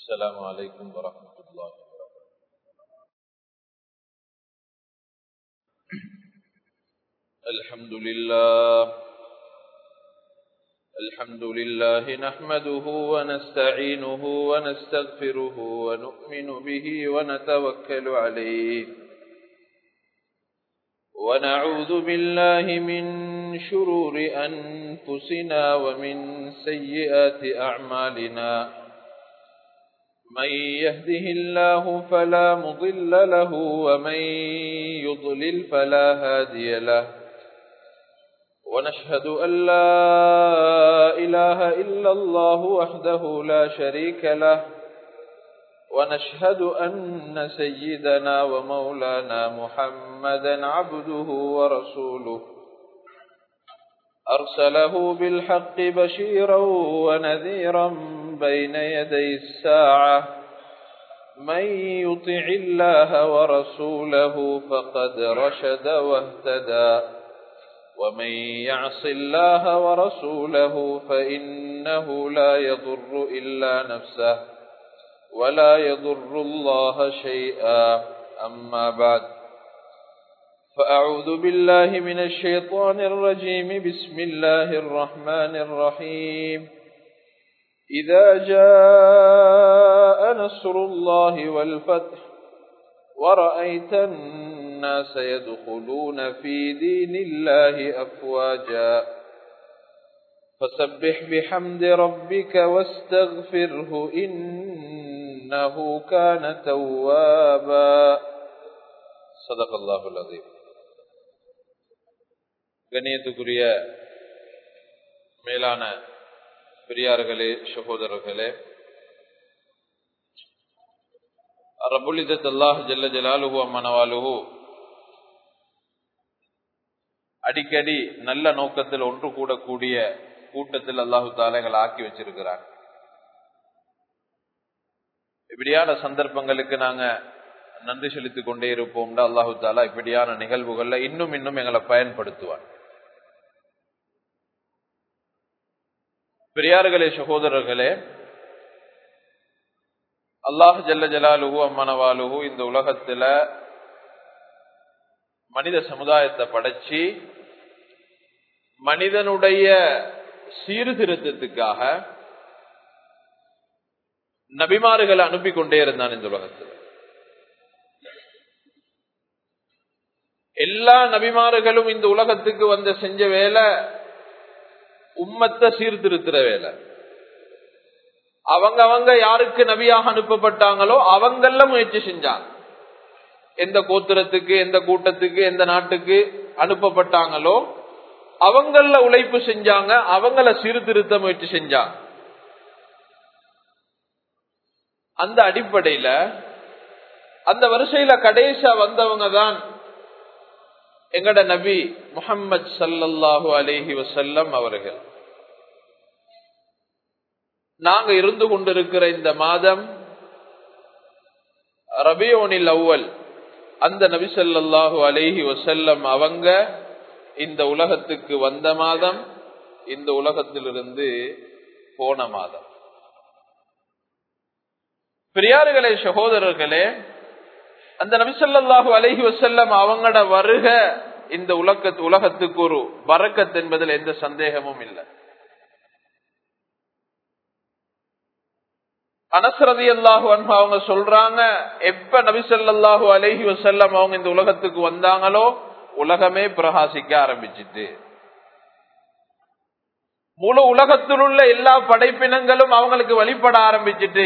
السلام عليكم ورحمة الله وبركاته الحمد لله الحمد لله نحمده ونستعينه ونستغفره ونؤمن به ونتوكل عليه ونعوذ بالله من شرور أنفسنا ومن سيئات أعمالنا من يهده الله فلا مضل له ومن يضلل فلا هادي له ونشهد أن لا إله إلا الله وحده لا شريك له ونشهد أن سيدنا ومولانا محمدا عبده ورسوله أرسله بالحق بشيرا ونذيرا بين يدي الساعة من يطع الله ورسوله فقد رشد واهتدى ومن يعص الله ورسوله فإنه لا يضر إلا نفسه ولا يضر الله شيئا أما بعد فأعوذ بالله من الشيطان الرجيم بسم الله الرحمن الرحيم إذا جاء نصر الله والفتح ورأيت الناس يدخلون في دين الله أفواجا فسبح بحمد ربك واستغفره إنه كان توابا صدق الله العظيم கண்ணியத்துக்குரிய மேலான பெரியார்களே சகோதரர்களே ரபுலிதத் அல்லாஹ் ஜல்ல ஜலாலுஹு அம்மனவாலுஹு அடிக்கடி நல்ல நோக்கத்தில் ஒன்று கூடக்கூடிய கூட்டத்தில் அல்லாஹு தாலைகள் ஆக்கி வச்சிருக்கிறாங்க இப்படியான சந்தர்ப்பங்களுக்கு நாங்க நன்றி செலுத்திக் கொண்டே இருப்போம்டா அல்லாஹு தாலா இப்படியான நிகழ்வுகள்ல இன்னும் இன்னும் எங்களை பயன்படுத்துவார் பெரியார்களே சகோதரர்களே அல்லாஹ் ஜல்ல ஜலாலுஹு அம்மனவாலுஹு இந்த உலகத்துல மனித சமுதாயத்தை படைச்சி மனிதனுடைய சீர்திருத்தத்துக்காக நபிமாறுகளை அனுப்பி கொண்டே இருந்தான் இந்த உலகத்தில் எல்லா நபிமாறுகளும் இந்த உலகத்துக்கு வந்த செஞ்ச வேலை உம்மத்தை சீர்திருத்துற வேலை அவங்க அவங்க யாருக்கு நபியாக அனுப்பப்பட்டாங்களோ அவங்கள முயற்சி செஞ்சாங்க எந்த கோத்திரத்துக்கு எந்த கூட்டத்துக்கு எந்த நாட்டுக்கு அனுப்பப்பட்டாங்களோ அவங்கள உழைப்பு செஞ்சாங்க அவங்கள சீர்திருத்த முயற்சி செஞ்சாங்க அந்த அடிப்படையில அந்த வரிசையில கடைசியா வந்தவங்க தான் எங்கட நபி முகம்மது சல்லல்லாஹு அலேஹி வசல்லம் அவர்கள் நாங்க இருந்து கொண்டிருக்கிற இந்த மாதம் ரபியோனில் அவ்வல் அந்த நபி சல்லாஹு அலேஹி வசல்லம் அவங்க இந்த உலகத்துக்கு வந்த மாதம் இந்த உலகத்திலிருந்து போன மாதம் பெரியார்களே சகோதரர்களே அந்த நபிசல்லாஹு அலஹி வசல்லம் அவங்களோட வருக இந்த உலக உலகத்துக்கு ஒரு வரக்கத் என்பதில் எந்த சந்தேகமும் இல்லை அனசரதி அல்லாஹு அன்பா அவங்க சொல்றாங்க எப்ப நபிசல்லாஹு அலஹி வசல்லம் அவங்க இந்த உலகத்துக்கு வந்தாங்களோ உலகமே பிரகாசிக்க ஆரம்பிச்சிட்டு முழு உலகத்தில் உள்ள எல்லா படைப்பினங்களும் அவங்களுக்கு வழிபட ஆரம்பிச்சிட்டு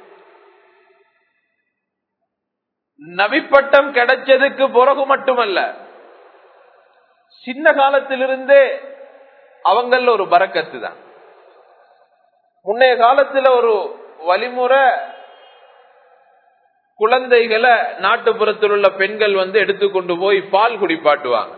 நபிப்பட்டம் கிடைச்சதுக்கு பிறகு மட்டுமல்ல சின்ன காலத்திலிருந்தே அவங்கள ஒரு பறக்கத்து தான் முன்னைய காலத்துல ஒரு வழிமுறை குழந்தைகளை நாட்டுப்புறத்தில் உள்ள பெண்கள் வந்து எடுத்துக்கொண்டு போய் பால் குடிப்பாட்டுவாங்க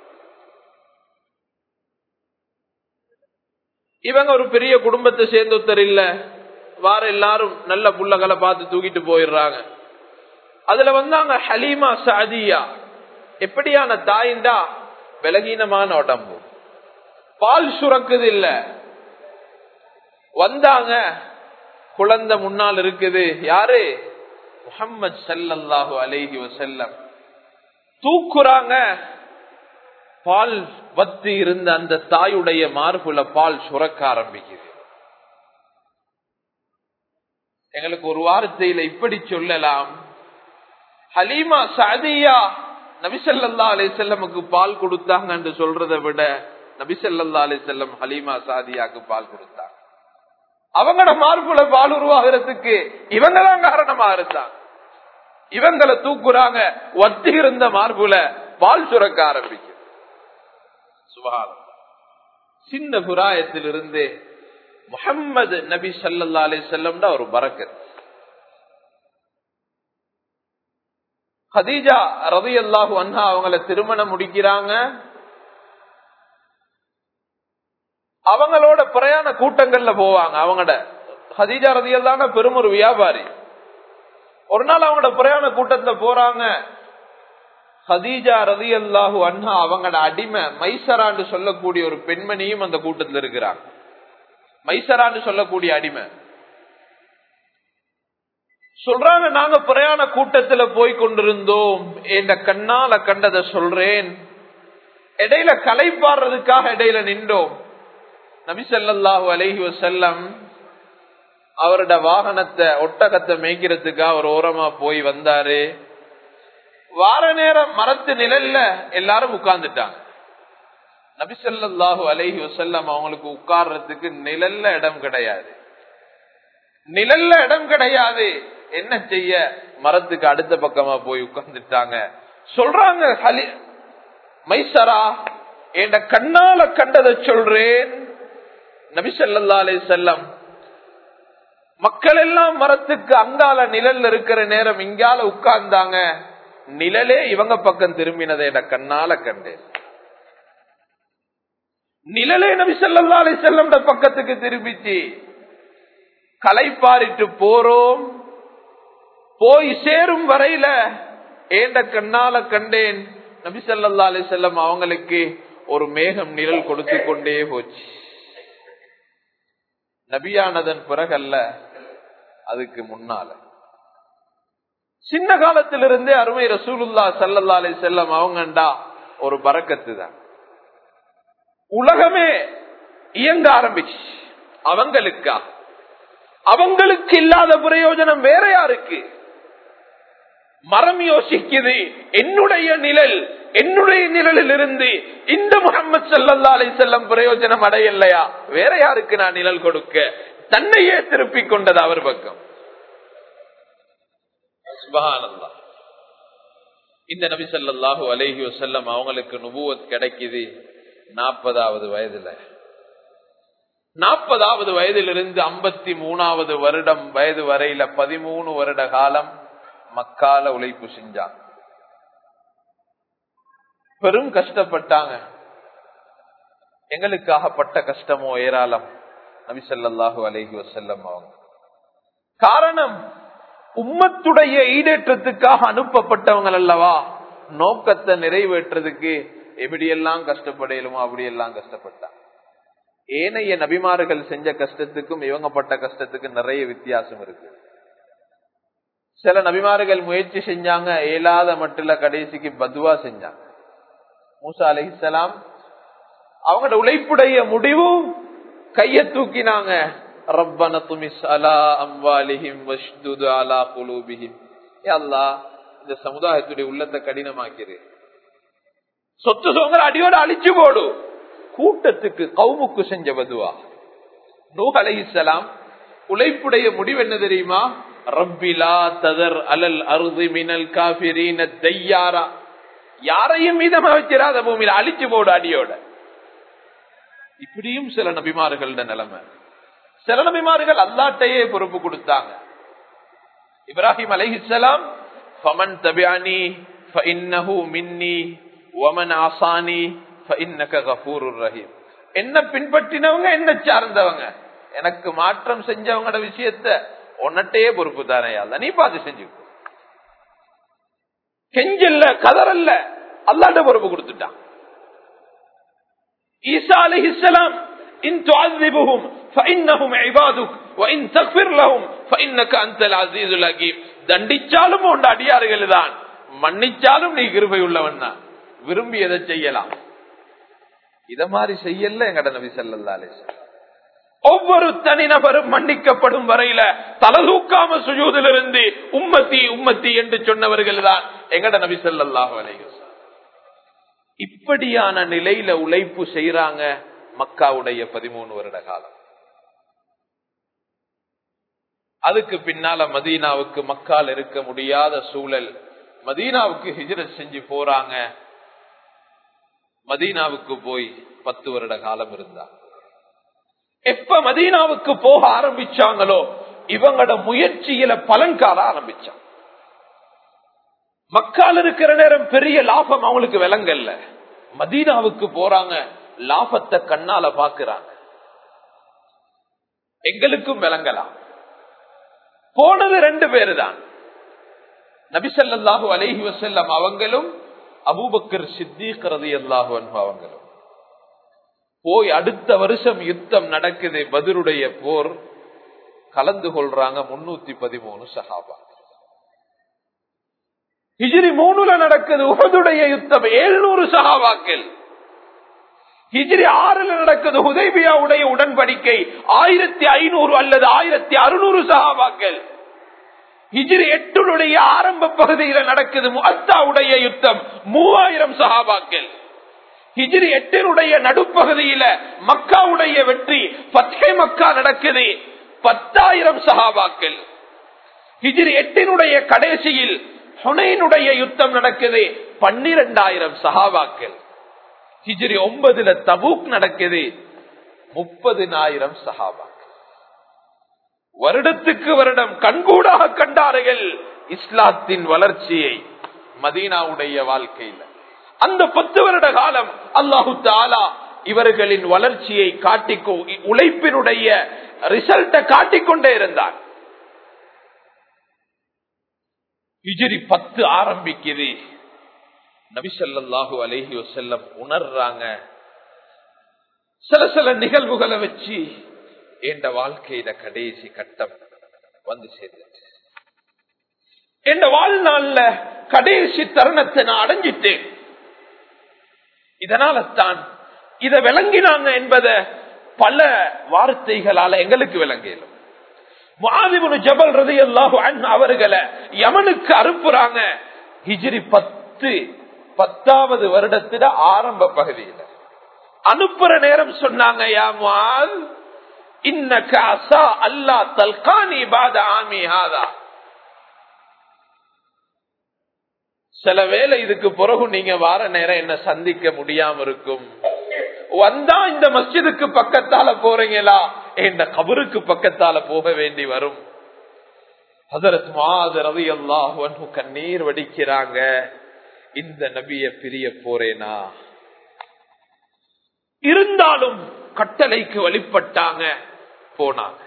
இவங்க ஒரு பெரிய குடும்பத்தை சேர்ந்தொத்தர் இல்ல வார எல்லாரும் நல்ல புள்ளகளை பார்த்து தூக்கிட்டு போயிடுறாங்க அதுல வந்தாங்க ஹலீமா சாதியா எப்படியான தாயிண்டா விலகீனமான உடம்பு பால் சுரக்குது இல்ல வந்தாங்க குழந்தை முன்னால் இருக்குது யாரு முகம்மது சல்லல்லாஹு அலைஹி வசல்லம் தூக்குறாங்க பால் வத்து இருந்த அந்த தாயுடைய மார்புல பால் சுரக்க ஆரம்பிக்குது எங்களுக்கு ஒரு வார்த்தையில இப்படி சொல்லலாம் ஹலீமா சாதியா நபிசல்லா அலி செல்லமுக்கு பால் கொடுத்தாங்க என்று சொல்றதை விட நபிசல்லா அலி செல்லம் ஹலீமா சாதியாக்கு பால் கொடுத்தாங்க அவங்களோட மார்புல பால் உருவாகிறதுக்கு இவங்க தான் காரணமா இருந்தாங்க இவங்களை தூக்குறாங்க ஒத்தி இருந்த மார்புல பால் சுரக்க ஆரம்பிக்கும் சுபகாரம் சின்ன புராயத்திலிருந்து முகம்மது நபி சல்லா அலி செல்லம்னா ஒரு பறக்கத் ஹதீஜா ரவி அல்லாஹு அண்ணா அவங்கள திருமணம் முடிக்கிறாங்க அவங்களோட பிரயாண கூட்டங்கள்ல போவாங்க அவங்களோட ஹதீஜா ரதி அல்லான பெரும் ஒரு வியாபாரி ஒரு நாள் அவங்களோட பிரயாண கூட்டத்துல போறாங்க ஹதீஜா ரதி அல்லாஹு அண்ணா அவங்களோட அடிமை மைசரான்னு சொல்லக்கூடிய ஒரு பெண்மணியும் அந்த கூட்டத்தில் இருக்கிறாங்க மைசரான்னு சொல்லக்கூடிய அடிமை சொல்றாங்க நாங்க பிரயாண கூட்டத்துல போய் கொண்டிருந்தோம் என்ற கண்ணால கண்டதை சொல்றேன் இடையில கலை பாடுறதுக்காக இடையில நின்றோம் நபிசல்லாஹு அலஹி வசல்லம் அவரோட வாகனத்தை ஒட்டகத்தை மேய்க்கிறதுக்காக ஒரு ஓரமா போய் வந்தாரு வார நேரம் மரத்து நிழல்ல எல்லாரும் உட்கார்ந்துட்டாங்க நபிசல்லாஹு அலஹி வசல்லம் அவங்களுக்கு உட்கார்றதுக்கு நிழல்ல இடம் கிடையாது நிழல்ல இடம் கிடையாது என்ன செய்ய மரத்துக்கு அடுத்த பக்கமா போய் உட்கார்ந்துட்டாங்க சொல்றாங்க மைசரா என் கண்ணால கண்டதை சொல்றேன் நபிசல்லா அலி செல்லம் மக்கள் எல்லாம் மரத்துக்கு அங்கால நிழல் இருக்கிற நேரம் இங்கால உட்கார்ந்தாங்க நிழலே இவங்க பக்கம் திரும்பினதை என கண்ணால கண்டேன் நிழலே நபிசல்லா அலி செல்லம் பக்கத்துக்கு திரும்பிச்சு களைப்பாரிட்டு போறோம் போய் சேரும் வரையில ஏண்ட கண்ணால கண்டேன் நபிசல்லா அலி செல்லம் அவங்களுக்கு ஒரு மேகம் நிழல் கொடுத்து கொண்டே போச்சு நபியானதன் பிறகல்ல அதுக்கு முன்னால சின்ன காலத்திலிருந்தே அருமை ரசூலுல்லா சல்லல்லா அலி செல்லம் அவங்கண்டா ஒரு பறக்கத்து தான் உலகமே இயங்க ஆரம்பிச்சு அவங்களுக்கா அவங்களுக்கு இல்லாத பிரயோஜனம் வேற யாருக்கு மரம் யோசிக்குது என்னுடைய நிழல் என்னுடைய நிழலில் இருந்து இந்த முகமது சல்லா அலி செல்லம் பிரயோஜனம் அடையலையா வேற யாருக்கு நான் நிழல் கொடுக்க தன்னையே திருப்பிக் கொண்டது அவர் பக்கம் இந்த நபி சல்லாஹூ அலஹி வசல்லம் அவங்களுக்கு நுபுவத் கிடைக்குது நாற்பதாவது வயதுல நாற்பதாவது வயதிலிருந்து ஐம்பத்தி மூணாவது வருடம் வயது வரையில பதிமூணு வருட காலம் மக்கால உழைப்பு செஞ்சாங்க பெரும் கஷ்டப்பட்டாங்க எங்களுக்காகப்பட்ட கஷ்டமோ ஏராளம் நபிசல்லாஹு அலஹி வசல்லம் அவங்க காரணம் உம்மத்துடைய ஈடேற்றத்துக்காக அனுப்பப்பட்டவங்க அல்லவா நோக்கத்தை நிறைவேற்றுறதுக்கு எப்படியெல்லாம் கஷ்டப்படையலுமோ அப்படியெல்லாம் கஷ்டப்பட்டாங்க ஏனைய நபிமார்கள் செஞ்ச கஷ்டத்துக்கும் இவங்க பட்ட கஷ்டத்துக்கும் நிறைய வித்தியாசம் இருக்கு சில நபிமார்கள் முயற்சி செஞ்சாங்க இயலாத மட்டும் கடைசிக்கு பதுவா செஞ்சாங்க மூசா அலிசலாம் அவங்களோட உழைப்புடைய முடிவு கைய தூக்கினாங்க ரப்பன துமிஸ் அலா அம்வாலிஹிம் வஷ்துது அலா குலூபிஹிம் அல்லா இந்த சமுதாயத்துடைய உள்ளத்தை கடினமாக்கிரு சொத்து சோங்கர அடியோட அழிச்சு போடு கூட்டத்துக்கு கவுமுக்கு செஞ்ச பதுவா நூஹ் அலைஹிஸ்ஸலாம் உழைப்புடைய முடிவு என்ன தெரியுமா ரப்பிலா ததர் அலல் அருது மினல் காபிரீன தையாரா யாரையும் மீதமா வச்சிராத பூமியில அழிச்சு போடு அடியோட இப்படியும் சில நபிமார்களோட நிலைமை சில நபிமார்கள் அல்லாட்டையே பொறுப்பு கொடுத்தாங்க இப்ராஹிம் அலைஹிஸ்ஸலாம் ஃபமன் தபியானி ஃபஇன்னஹு மின்னி வமன் ஆசானி ஃபஇன்னக கஃபூருர் ரஹீம் என்ன பின்பற்றினவங்க என்ன சார்ந்தவங்க எனக்கு மாற்றம் செஞ்சவங்களோட விஷயத்த உன்னட்டையே பொறுப்பு தானே அல்ல நீ பார்த்து செஞ்சு கெஞ்சல்ல கதறல்ல அல்லாட்ட பொறுப்பு கொடுத்துட்டான் ஈசா அலிஹிஸ்லாம் இன் துஅذிபுஹும் ஃபஇன்னஹும் இபாதுக் தண்டிச்சாலும் உண்ட அடியார்கள் தான் மன்னிச்சாலும் நீ கிருபை உள்ளவன் தான் விரும்பி எதை செய்யலாம் இத மாதிரி செய்யல எங்கட நபி சல்லாலே ஒவ்வொரு தனிநபரும் மன்னிக்கப்படும் வரையில தலதூக்காம சுஜூதிலிருந்து உம்மத்தி உம்மத்தி என்று சொன்னவர்கள் தான் எங்கட நபி சல்லாஹு அலைஹி இப்படியான நிலையில உழைப்பு செய்யறாங்க மக்காவுடைய பதிமூணு வருட காலம் அதுக்கு பின்னால மதீனாவுக்கு மக்கால் இருக்க முடியாத சூழல் மதீனாவுக்கு ஹிஜரத் செஞ்சு போறாங்க மதீனாவுக்கு போய் பத்து வருட காலம் இருந்தா எப்ப மதீனாவுக்கு போக ஆரம்பிச்சாங்களோ இவங்களோட முயற்சியில பலன் காண ஆரம்பிச்சாங்க மக்கால் இருக்கிற நேரம் பெரிய லாபம் அவங்களுக்கு விளங்கல்ல மதீனாவுக்கு போறாங்க லாபத்தை கண்ணால பாக்குறாங்க எங்களுக்கும் விளங்கலாம் போனது ரெண்டு பேரு தான் நபிசல்லாஹு அலஹி வசல்லம் அவங்களும் அபூபக்கர் சித்திக்கிறது அல்லாஹு அவங்களும் போய் அடுத்த வருஷம் யுத்தம் நடக்குது பதிலுடைய போர் கலந்து கொள்றாங்க முன்னூத்தி பதிமூணு சஹாபா ஹிஜிரி மூணுல நடக்குது உகதுடைய யுத்தம் எழுநூறு சகாவாக்கள் ஹிஜிரி ஆறுல நடக்குது உதய்பியாவுடைய உடன்படிக்கை ஆயிரத்தி ஐநூறு அல்லது ஆயிரத்தி அறுநூறு சகாவாக்கள் ஹிஜிரி எட்டுடைய ஆரம்ப பகுதியில நடக்குது முத்தாவுடைய யுத்தம் மூவாயிரம் சகாபாக்கள் ஹிஜிரி எட்டினுடைய நடுப்பகுதியில மக்காவுடைய வெற்றி பத்தே மக்கா நடக்குது பத்தாயிரம் சகாபாக்கள் ஹிஜிரி எட்டினுடைய கடைசியில் ஹுனைனுடைய யுத்தம் நடக்குது பன்னிரண்டாயிரம் சகாபாக்கள் ஹிஜிரி ஒன்பதுல தபூக் நடக்குது முப்பதினாயிரம் சகாபாக்கள் வருடத்துக்கு வருடம் கண்கூடாக கண்டார்கள் இஸ்லாத்தின் வளர்ச்சியை மதீனாவுடைய வாழ்க்கையில் அந்த பத்து வருட காலம் அல்லாஹு தாலா இவர்களின் வளர்ச்சியை காட்டிக்கோ உழைப்பினுடைய ரிசல்ட்டை காட்டிக்கொண்டே இருந்தார் ஹிஜிரி பத்து ஆரம்பிக்குது நபிசல்லாஹு அலஹி வசல்லம் உணர்றாங்க சில சில நிகழ்வுகளை வச்சு என் வாழ்க்கையில கடைசி கட்டம் வந்து சேர்ந்துச்சு என் வாழ்நாள்ல கடைசி தருணத்தை நான் அடைஞ்சிட்டேன் இதனால தான் இத விளங்கினாங்க என்பத பல வார்த்தைகளால எங்களுக்கு விளங்கலும் மாதிபுனு ஜபல் ரதி அல்லாஹு அவர்களை யமனுக்கு அனுப்புறாங்க ஹிஜிரி பத்து பத்தாவது வருடத்தில ஆரம்ப பகுதியில அனுப்புற நேரம் சொன்னாங்க யாமால் இன்னக்க அசா அல்லா தல்கானி பாத ஆமி ஹாதா சில வேளை இதுக்கு பிறகு நீங்க வார நேரம் என்ன சந்திக்க முடியாம இருக்கும் வந்தா இந்த மஸ்ஜிதுக்கு பக்கத்தால போறீங்களா இந்த கபருக்கு பக்கத்தால போக வேண்டி வரும் ஹதரத் மாத ரவி அல்லாஹ் கண்ணீர் வடிக்கிறாங்க இந்த நபிய பிரிய போறேனா இருந்தாலும் கட்டளைக்கு வழிபட்டாங்க போனாங்க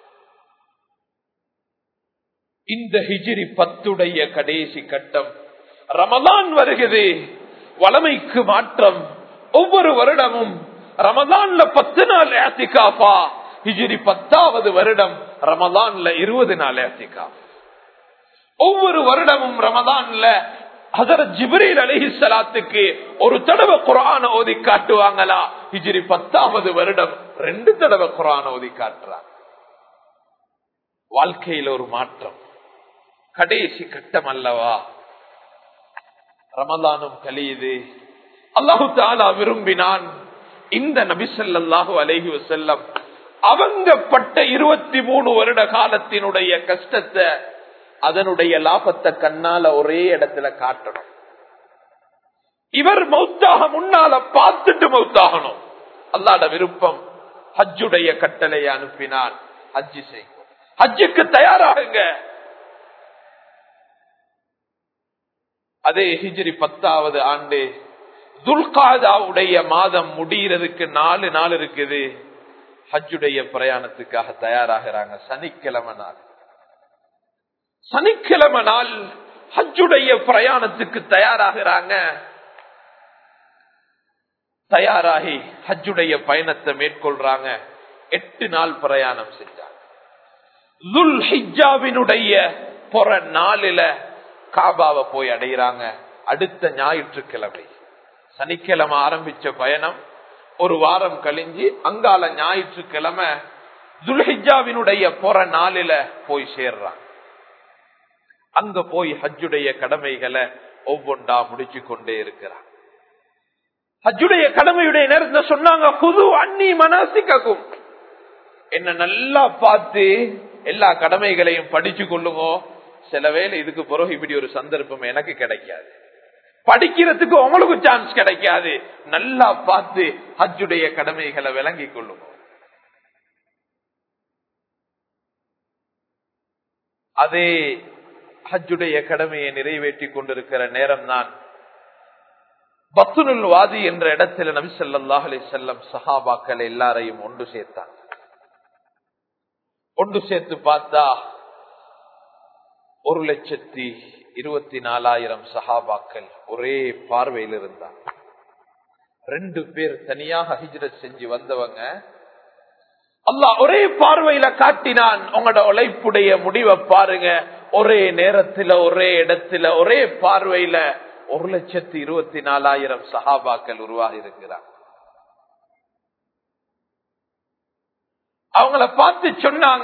இந்த ஹிஜிரி பத்துடைய கடைசி கட்டம் ரமதான் வருகிறது வளமைக்கு மாற்றம் ஒவ்வொரு வருடமும் ரமதான்ல பத்து நாள் ஏத்திகாப்பா ஹிஜிரி பத்தாவது வருடம் ரமதான்ல இருபது நாள் ஏத்திகா ஒவ்வொரு வருடமும் ரமதான்ல ஹசரத் ஜிப்ரீல் அலஹி சலாத்துக்கு ஒரு தடவை குரான ஓதி காட்டுவாங்களா ஹிஜிரி பத்தாவது வருடம் ரெண்டு தடவை குரான ஓதி காட்டுறாங்க வாழ்க்கையில ஒரு மாற்றம் கடைசி கட்டம் அல்லவா ரமதானும் கலியுது அல்லாஹு தாலா விரும்பினான் இந்த நபிசல்லாஹு அலஹி வசல்லம் அவங்க பட்ட இருபத்தி மூணு வருட காலத்தினுடைய கஷ்டத்தை அதனுடைய லாபத்தை கண்ணால ஒரே இடத்துல காட்டணும் இவர் மௌத்தாக முன்னால பார்த்துட்டு மௌத்தாகணும் அல்லாட விருப்பம் ஹஜ்ஜுடைய கட்டளையை அனுப்பினான் ஹஜ்ஜி செய்யும் ஹஜ்ஜுக்கு தயாராகுங்க அதே ஹிஜ்ரி பத்தாவது ஆண்டு துல்காதாவுடைய மாதம் முடிகிறதுக்கு நாலு நாள் இருக்குது ஹஜ்ஜுடைய பிரயாணத்துக்காக தயாராகிறாங்க சனிக்கிழமை நாள் சனிக்கிழமை நாள் ஹஜ்ஜுடைய பிரயாணத்துக்கு தயாராகிறாங்க தயாராகி ஹஜ்ஜுடைய பயணத்தை மேற்கொள்றாங்க எட்டு நாள் பிரயாணம் செஞ்சாங்க ஹிஜாவினுடைய பொற நாளில காபாவை போய் அடைகிறாங்க அடுத்த ஞாயிற்றுக்கிழமை சனிக்கிழமை ஆரம்பிச்ச பயணம் ஒரு வாரம் கழிஞ்சு அங்கால ஞாயிற்றுக்கிழமை துல்ஹிஜாவினுடைய பொற நாளில போய் சேர்றாங்க அங்க போய் ஹஜ்ஜுடைய கடமைகளை ஒவ்வொன்றா முடிச்சு கொண்டே இருக்கிறார் ஹஜ்ஜுடைய கடமையுடைய நேரத்துல சொன்னாங்க புது அன்னி மனசிக்கும் என்ன நல்லா பார்த்து எல்லா கடமைகளையும் படிச்சு கொள்ளுங்க சில வேளை இதுக்கு பிறகு இப்படி ஒரு சந்தர்ப்பம் எனக்கு கிடைக்காது படிக்கிறதுக்கு உங்களுக்கு சான்ஸ் கிடைக்காது நல்லா பார்த்து ஹஜ்ஜுடைய கடமைகளை விளங்கி கொள்ளுங்க அதே ஹஜ்ஜுடைய கடமையை நிறைவேற்றி கொண்டிருக்கிற நேரம் தான் பத்துனுல் வாதி என்ற இடத்துல நபி ஸல்லல்லாஹு அலைஹி செல்லம் சஹாபாக்கள் எல்லாரையும் ஒன்று சேர்த்தாங்க ஒன்று சேர்த்து பார்த்தா ஒரு லட்சத்தி இருபத்தி நாலாயிரம் சஹாபாக்கள் ஒரே பார்வையில் இருந்தாங்க ரெண்டு பேர் தனியாக ஹிஜ்ரத் செஞ்சு வந்தவங்க அல்லாஹ் ஒரே பார்வையில காட்டினான் உங்களோட உழைப்புடைய முடிவை பாருங்க ஒரே நேரத்துல ஒரே இடத்துல ஒரே பார்வையில ஒரு லட்சத்தி இருபத்தி நாலாயிரம் சஹாபாக்கள் உருவாகி இருக்கிறார் அவங்கள பார்த்து சொன்னாங்க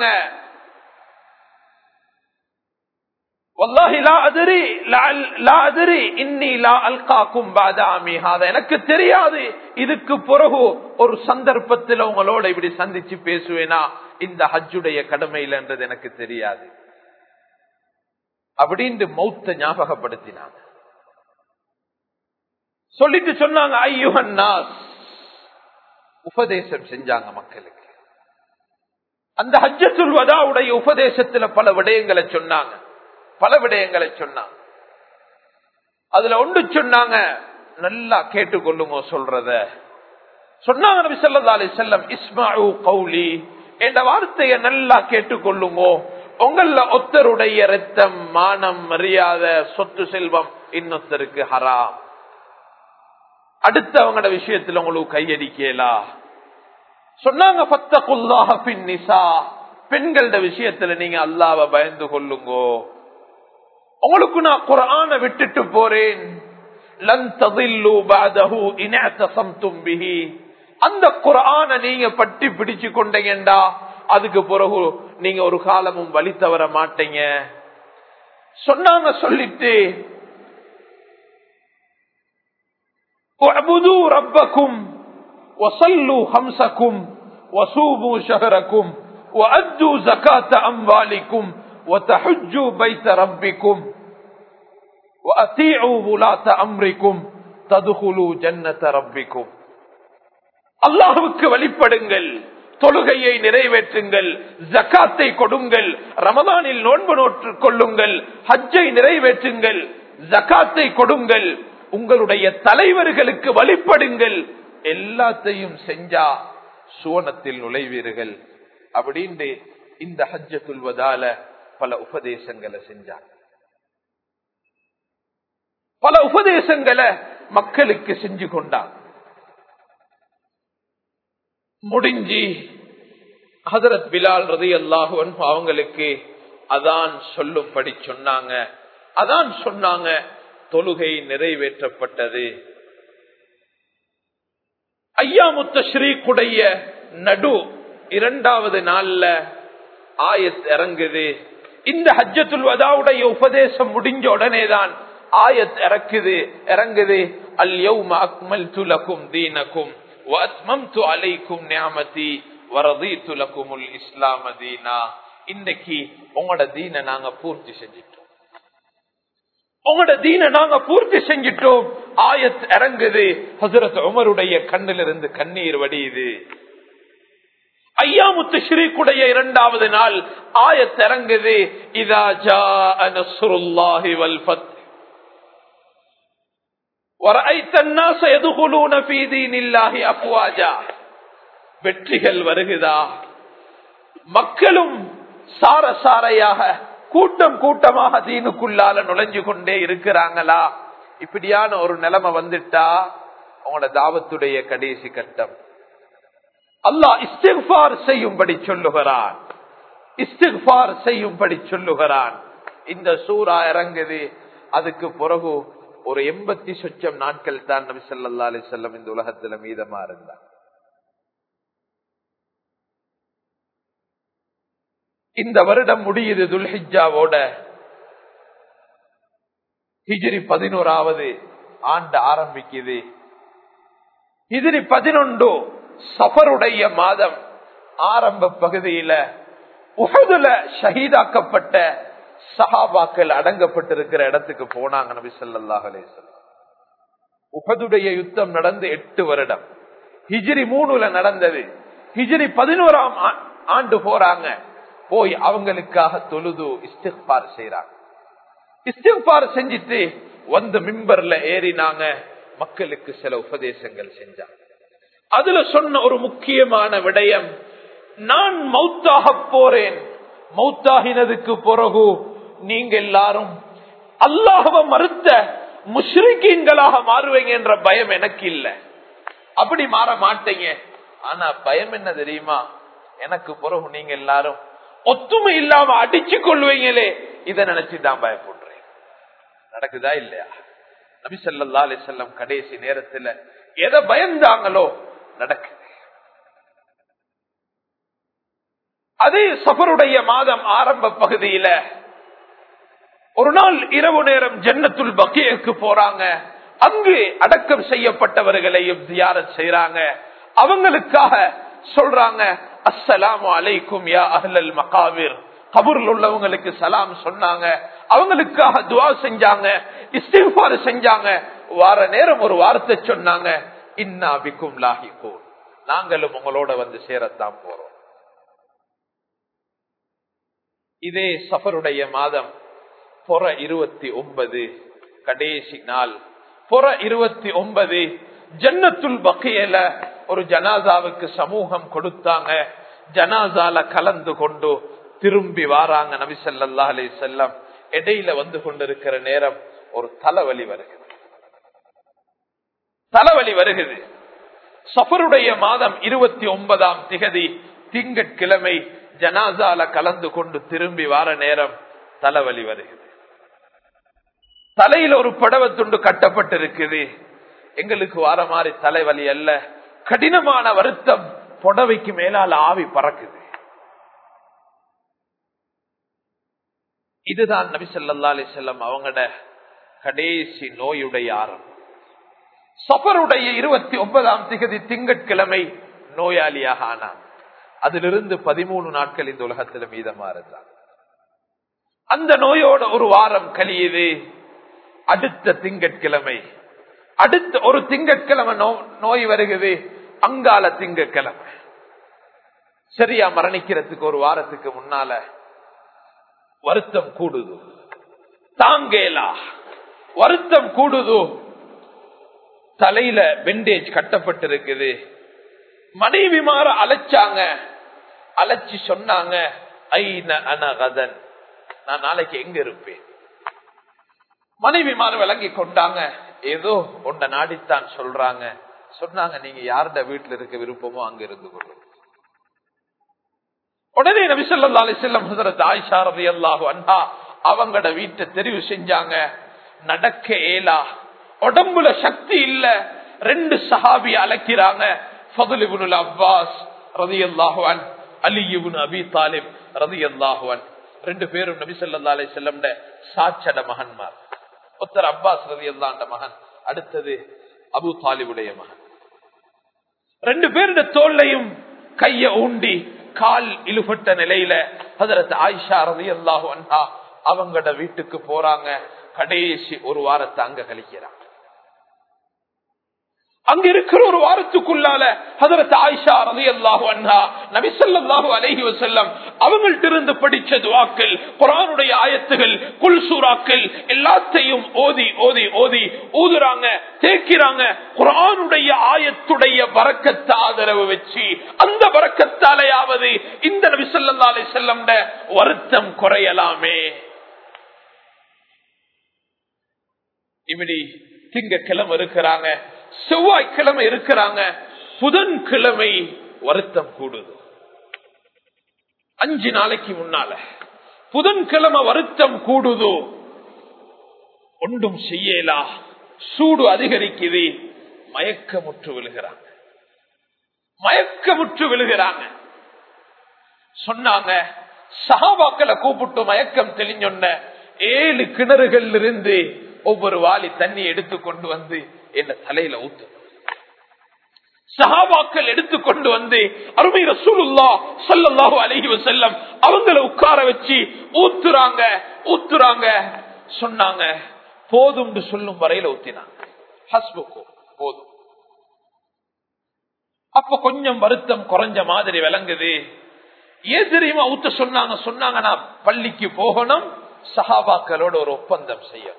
எனக்கு தெரியாது இதுக்கு பிறகு ஒரு சந்தர்ப்பத்தில் உங்களோட இப்படி சந்திச்சு பேசுவேனா இந்த ஹஜ்ஜுடைய கடமையில் என்றது எனக்கு தெரியாது அப்படின்னு மௌத்த ஞாபகப்படுத்தினாங்க சொல்லிட்டு சொன்னாங்க ஐயுகன் நாஸ் உபதேசம் செஞ்சாங்க மக்களுக்கு அந்த ஹஜ்ஜத்துல் வதாவுடைய உபதேசத்துல பல விடயங்களை சொன்னாங்க பல விடயங்களை சொன்னாங்க அதுல ஒன்று சொன்னாங்க நல்லா கேட்டுக்கொள்ளுங்க சொல்றத சொன்னாங்க நபி ஸல்லல்லாஹு அலைஹி வஸல்லம் இஸ்மாஉ கௌலி என்ற வார்த்தையை நல்லா கேட்டுக்கொள்ளுங்க உங்கள ஒத்தருடைய ரத்தம் மானம் மரியாதை சொத்து செல்வம் இன்னொத்தருக்கு ஹராம் அடுத்தவங்களோட விஷயத்துல உங்களுக்கு கையடிக்கலா சொன்னாங்க பெண்களோட விஷயத்துல நீங்க அல்லாவ பயந்து கொள்ளுங்கோ உங்களுக்கு நான் குரான விட்டுட்டு போறேன் அந்த குரான நீங்க பட்டி பிடிச்சு கொண்டீங்கடா அதுக்கு பிறகு நீங்க ஒரு காலமும் வழி தவற மாட்டீங்க சொன்னாங்க சொல்லிட்டு ரப்பக்கும் وصلوا خمسكم وصوموا شهركم وأدوا زكاة أموالكم وتحجوا بيت ربكم وأطيعوا ولاة أمركم تدخلوا جنة ربكم அல்லாஹுக்கு வழிபடுங்கள் தொழுகையை நிறைவேற்றுங்கள் ஜக்காத்தை கொடுங்கள் ரமதானில் நோன்பு நோற்று கொள்ளுங்கள் ஹஜ்ஜை நிறைவேற்றுங்கள் ஜக்காத்தை கொடுங்கள் உங்களுடைய தலைவர்களுக்கு வழிபடுங்கள் எல்லாத்தையும் செஞ்சா சுவனத்தில் நுழைவீர்கள் அப்படின்னு இந்த ஹஜ்ஜ துல்வதால பல உபதேசங்களை செஞ்சாங்க பல உபதேசங்களை மக்களுக்கு செஞ்சு கொண்டாங்க முடிஞ்சு ஹதரத் பிலால் ரதி அல்லாஹுவன் அவங்களுக்கு அதான் சொல்லும்படி சொன்னாங்க அதான் சொன்னாங்க தொழுகை நிறைவேற்றப்பட்டது ஐயாமுத்த ஸ்ரீக்குடைய நடு இரண்டாவது நாள்ல ஆயத் இறங்குது இந்த ஹஜ்ஜத்துல் வதாவுடைய உபதேசம் முடிஞ்ச உடனேதான் ஆயத் இறக்குது இறங்குது அல் யௌம அக்மல்து லகும் தீனக்கும் வஅத்மம்து அலைக்கும் நிஅமதி வரதீது லகுமுல் இஸ்லாம தீனா இன்னைக்கு உங்களோட தீனை நாங்க பூர்த்தி செஞ்சிட்டோம் உங்களோட தீனை நாங்க பூர்த்தி செஞ்சிட்டோம் ஆயத் இறங்குது ஹசரத் உமருடைய கண்ணிலிருந்து கண்ணீர் வடியுது ஐயாமுத்து ஸ்ரீக்குடைய இரண்டாவது நாள் ஆயத் இறங்குது இதா ஜா நஸ்ருல்லாஹி வல் ஃபத் ورأيت الناس يدخلون في دين الله أفواجا வெற்றிகள் வருகுதா மக்களும் சார சாரையாக கூட்டம் கூட்டமாக தீனுக்குள்ளால நுழைஞ்சு கொண்டே இருக்கிறாங்களா இப்படியான ஒரு நிலைமை வந்துட்டா உங்களோட தாவத்துடைய கடைசி கட்டம் அல்லாஹ் இஸ்திஃபார் செய்யும்படி சொல்லுகிறான் இஸ்திஃபார் செய்யும்படி சொல்லுகிறான் இந்த சூறா இறங்குது அதுக்கு பிறகு ஒரு எண்பத்தி சொச்சம் நாட்கள் தான் நபி ஸல்லல்லாஹு அலைஹி வஸல்லம் இந்த உலகத்துல மீதமா இருந்தார் இந்த வருடம் முடியுது துல்ஹிஜாவோட ஹிஜ்ரி பதினோராவது ஆண்டு ஆரம்பிக்குது ஹிஜ்ரி பதினொன்று சஃபருடைய மாதம் ஆரம்ப பகுதியில உஹதுல ஷஹீதாக்கப்பட்ட சஹாபாக்கள் அடங்கப்பட்டிருக்கிற இடத்துக்கு போனாங்க நபி ஸல்லல்லாஹு அலைஹி வஸல்லம் உஹதுடைய யுத்தம் நடந்து எட்டு வருடம் ஹிஜ்ரி மூணுல நடந்தது ஹிஜ்ரி பதினோராம் ஆ- ஆண்டு போறாங்க போய் அவங்களுக்காக தொழுது இஸ்திஃபார் செய்றாங்க இஸ்திஃபார் செஞ்சிட்டு வந்து மிம்பர்ல ஏறினாங்க மக்களுக்கு சில உபதேசங்கள் செஞ்சாங்க அதுல சொன்ன ஒரு முக்கியமான விடயம் நான் மௌத்தாக போறேன் மௌத்தாகினதுக்கு பிறகு நீங்க எல்லாரும் அல்லாஹவ மறுத்த முஷ்ரிக்கீன்களாக மாறுவீங்க என்ற பயம் எனக்கு இல்ல அப்படி மாற மாட்டீங்க ஆனா பயம் என்ன தெரியுமா எனக்கு பிறகு நீங்க எல்லாரும் ஒத்துமை இல்லாம அடிச்சு கொள்வீங்களே இதை நினைச்சுதான் பயப்படுறேன் நடக்குதா இல்லையா நபி ஸல்லல்லாஹு அலைஹி வஸல்லம் கடைசி நேரத்துல எதை பயந்தாங்களோ நடக்குது அதே சஃபருடைய மாதம் ஆரம்ப பகுதியில ஒரு நாள் இரவு நேரம் ஜன்னத்துல் பக்கியக்கு போறாங்க அங்கு அடக்கம் செய்யப்பட்டவர்களையும் தியாரத் செய்யறாங்க அவங்களுக்காக சொல்றாங்க அஸ்ஸலாமு அலைக்கும் யா அஹ்லல் மகாவிர் கபூர்ல உள்ளவங்களுக்கு சலாம் சொன்னாங்க அவங்களுக்காக துவா செஞ்சாங்க இஸ்திஃபார் செஞ்சாங்க வார நேரம் ஒரு வார்த்தை சொன்னாங்க இன்னா பிக்கும் லாஹிகூன் நாங்களும் உங்களோட வந்து சேரத்தான் போறோம் இதே சஃபருடைய மாதம் புற இருபத்தி ஒன்பது கடைசி நாள் புற இருபத்தி ஒன்பது ஜன்னத்துல் பக்கையில ஒரு ஜனாசாவுக்கு சமூகம் கொடுத்தாங்க ஜனாசால கலந்து கொண்டு திரும்பி வாராங்க நபி ஸல்லல்லாஹு அலைஹி செல்லம் இடையில வந்து கொண்டிருக்கிற நேரம் ஒரு தலைவலி வருகிறது தலைவலி வருகிறது சஃபருடைய மாதம் இருபத்தி ஒன்பதாம் திகதி திங்கட்கிழமை ஜனாசால கலந்து கொண்டு திரும்பி வார நேரம் தலைவலி வருகிறது தலையில ஒரு படவை துண்டு கட்டப்பட்டிருக்குது எங்களுக்கு வார மாதிரி தலைவலி அல்ல கடினமான வருத்தம் புடவைக்கு மேலால ஆவி பறக்குது இதுதான் நபி ஸல்லல்லாஹு அலைஹி வஸல்லம் அவங்களோட கடைசி நோயுடைய ஆரம்பம் சஃபருடைய இருபத்தி ஒன்பதாம் திகதி திங்கட்கிழமை நோயாளியாக ஆனான் அதிலிருந்து பதிமூணு நாட்கள் இந்த உலகத்தில் மீதமா இருந்தான் அந்த நோயோட ஒரு வாரம் கழியுது அடுத்த திங்கட்கிழமை அடுத்த ஒரு திங்கட்கிழமை நோ- நோய் வருகிறது அங்கால திங்கட்கிழமை சரியா மரணிக்கிறதுக்கு ஒரு வாரத்துக்கு முன்னால வருத்தம் கூடுது தாங்கேலா வருத்தம் கூடுது தலையில பெண்டேஜ் கட்டப்பட்டிருக்குது மனைவி மாற அழைச்சாங்க அழைச்சி சொன்னாங்க ஐன அனகதன் நான் நாளைக்கு எங்க இருப்பேன் மனைவி மாற விளங்கி கொண்டாங்க ஏதோ உண்ட நாடித்தான் சொல்றாங்க சொன்னாங்க நீங்க யார்ட வீட்டுல இருக்க விருப்பமோ அங்க இருந்து கொள்ளும் உடனே நபிசல்லா அலிசல்லம் ஹசரத் ஆயிஷா ரவி அல்லாஹு அண்ணா அவங்களோட வீட்டை தெரிவு செஞ்சாங்க நடக்க ஏலா உடம்புல சக்தி இல்ல ரெண்டு சஹாபி அழைக்கிறாங்க ஃபதுலிபுனுல் அப்பாஸ் ரதி அல்லாஹுவன் அலியுபுன் அபி தாலிப் ரதி அல்லாஹுவன் ரெண்டு பேரும் நபி ஸல்லல்லாஹு அலைஹி வஸல்லம் சாச்சட மகன்மார் ஒருத்தர் அப்பாஸ் ரதி அல்லாண்ட மகன் அடுத்தது அபு தாலிபுடைய மகன் ரெண்டு பேருடைய தோல்லையும் கைய ஊண்டி கால் இழுபட்ட நிலையில ஹதரத் ஆயிஷா ரதி அல்லாஹு அன்ஹா அவங்களோட வீட்டுக்கு போறாங்க கடைசி ஒரு வாரத்தை அங்க கழிக்கிறாங்க அங்க இருக்கிற ஒரு வாரத்துக்குள்ளால ஹதரத் ஆயிஷா ரதி அல்லாஹு அன்ஹா நபிசல்லாஹு அலைஹி வசல்லம் அவங்கள்ட்ட இருந்து படிச்ச துவாக்கள் குரானுடைய ஆயத்துகள் குல் சூறாக்கள் எல்லாத்தையும் ஓதி ஓதி ஓதி ஊதுறாங்க தேய்க்கிறாங்க குரானுடைய ஆயத்துடைய வரக்கத்த ஆதரவு வச்சு அந்த வரக்கத்தாலையாவது இந்த நபிசல்லா அலை செல்லம் வருத்தம் குறையலாமே இப்படி திங்கக்கிழமை இருக்கிறாங்க செவ்வாய்க்கிழமை இருக்கிறாங்க புதன்கிழமை வருத்தம் கூடுது அஞ்சு நாளைக்கு முன்னால புதன்கிழமை வருத்தம் கூடுதோ ஒன்றும் செய்யலா சூடு அதிகரிக்குது மயக்கமுற்று விழுகிறாங்க மயக்கமுற்று விழுகிறாங்க சொன்னாங்க சகாபாக்களை கூப்பிட்டு மயக்கம் தெளிஞ்சொன்ன ஏழு கிணறுகள் இருந்து ஒவ்வொரு வாளி தண்ணி எடுத்து கொண்டு வந்து என்ன தலையில ஊத்து சஹாபாக்கள் எடுத்து கொண்டு வந்து அருமை ரசூலுல்லா சல்லல்லாஹு அலைஹி வஸல்லம் அவங்கள உட்கார வச்சு ஊத்துறாங்க ஊத்துறாங்க சொன்னாங்க போதும் சொல்லும் வரையில ஊத்தினாங்க ஹஸ்புக்கு போதும் அப்ப கொஞ்சம் வருத்தம் குறைஞ்ச மாதிரி விளங்குது ஏன் தெரியுமா ஊத்த சொன்னாங்க சொன்னாங்க நான் பள்ளிக்கு போகணும் சஹாபாக்களோட ஒரு ஒப்பந்தம் செய்யணும்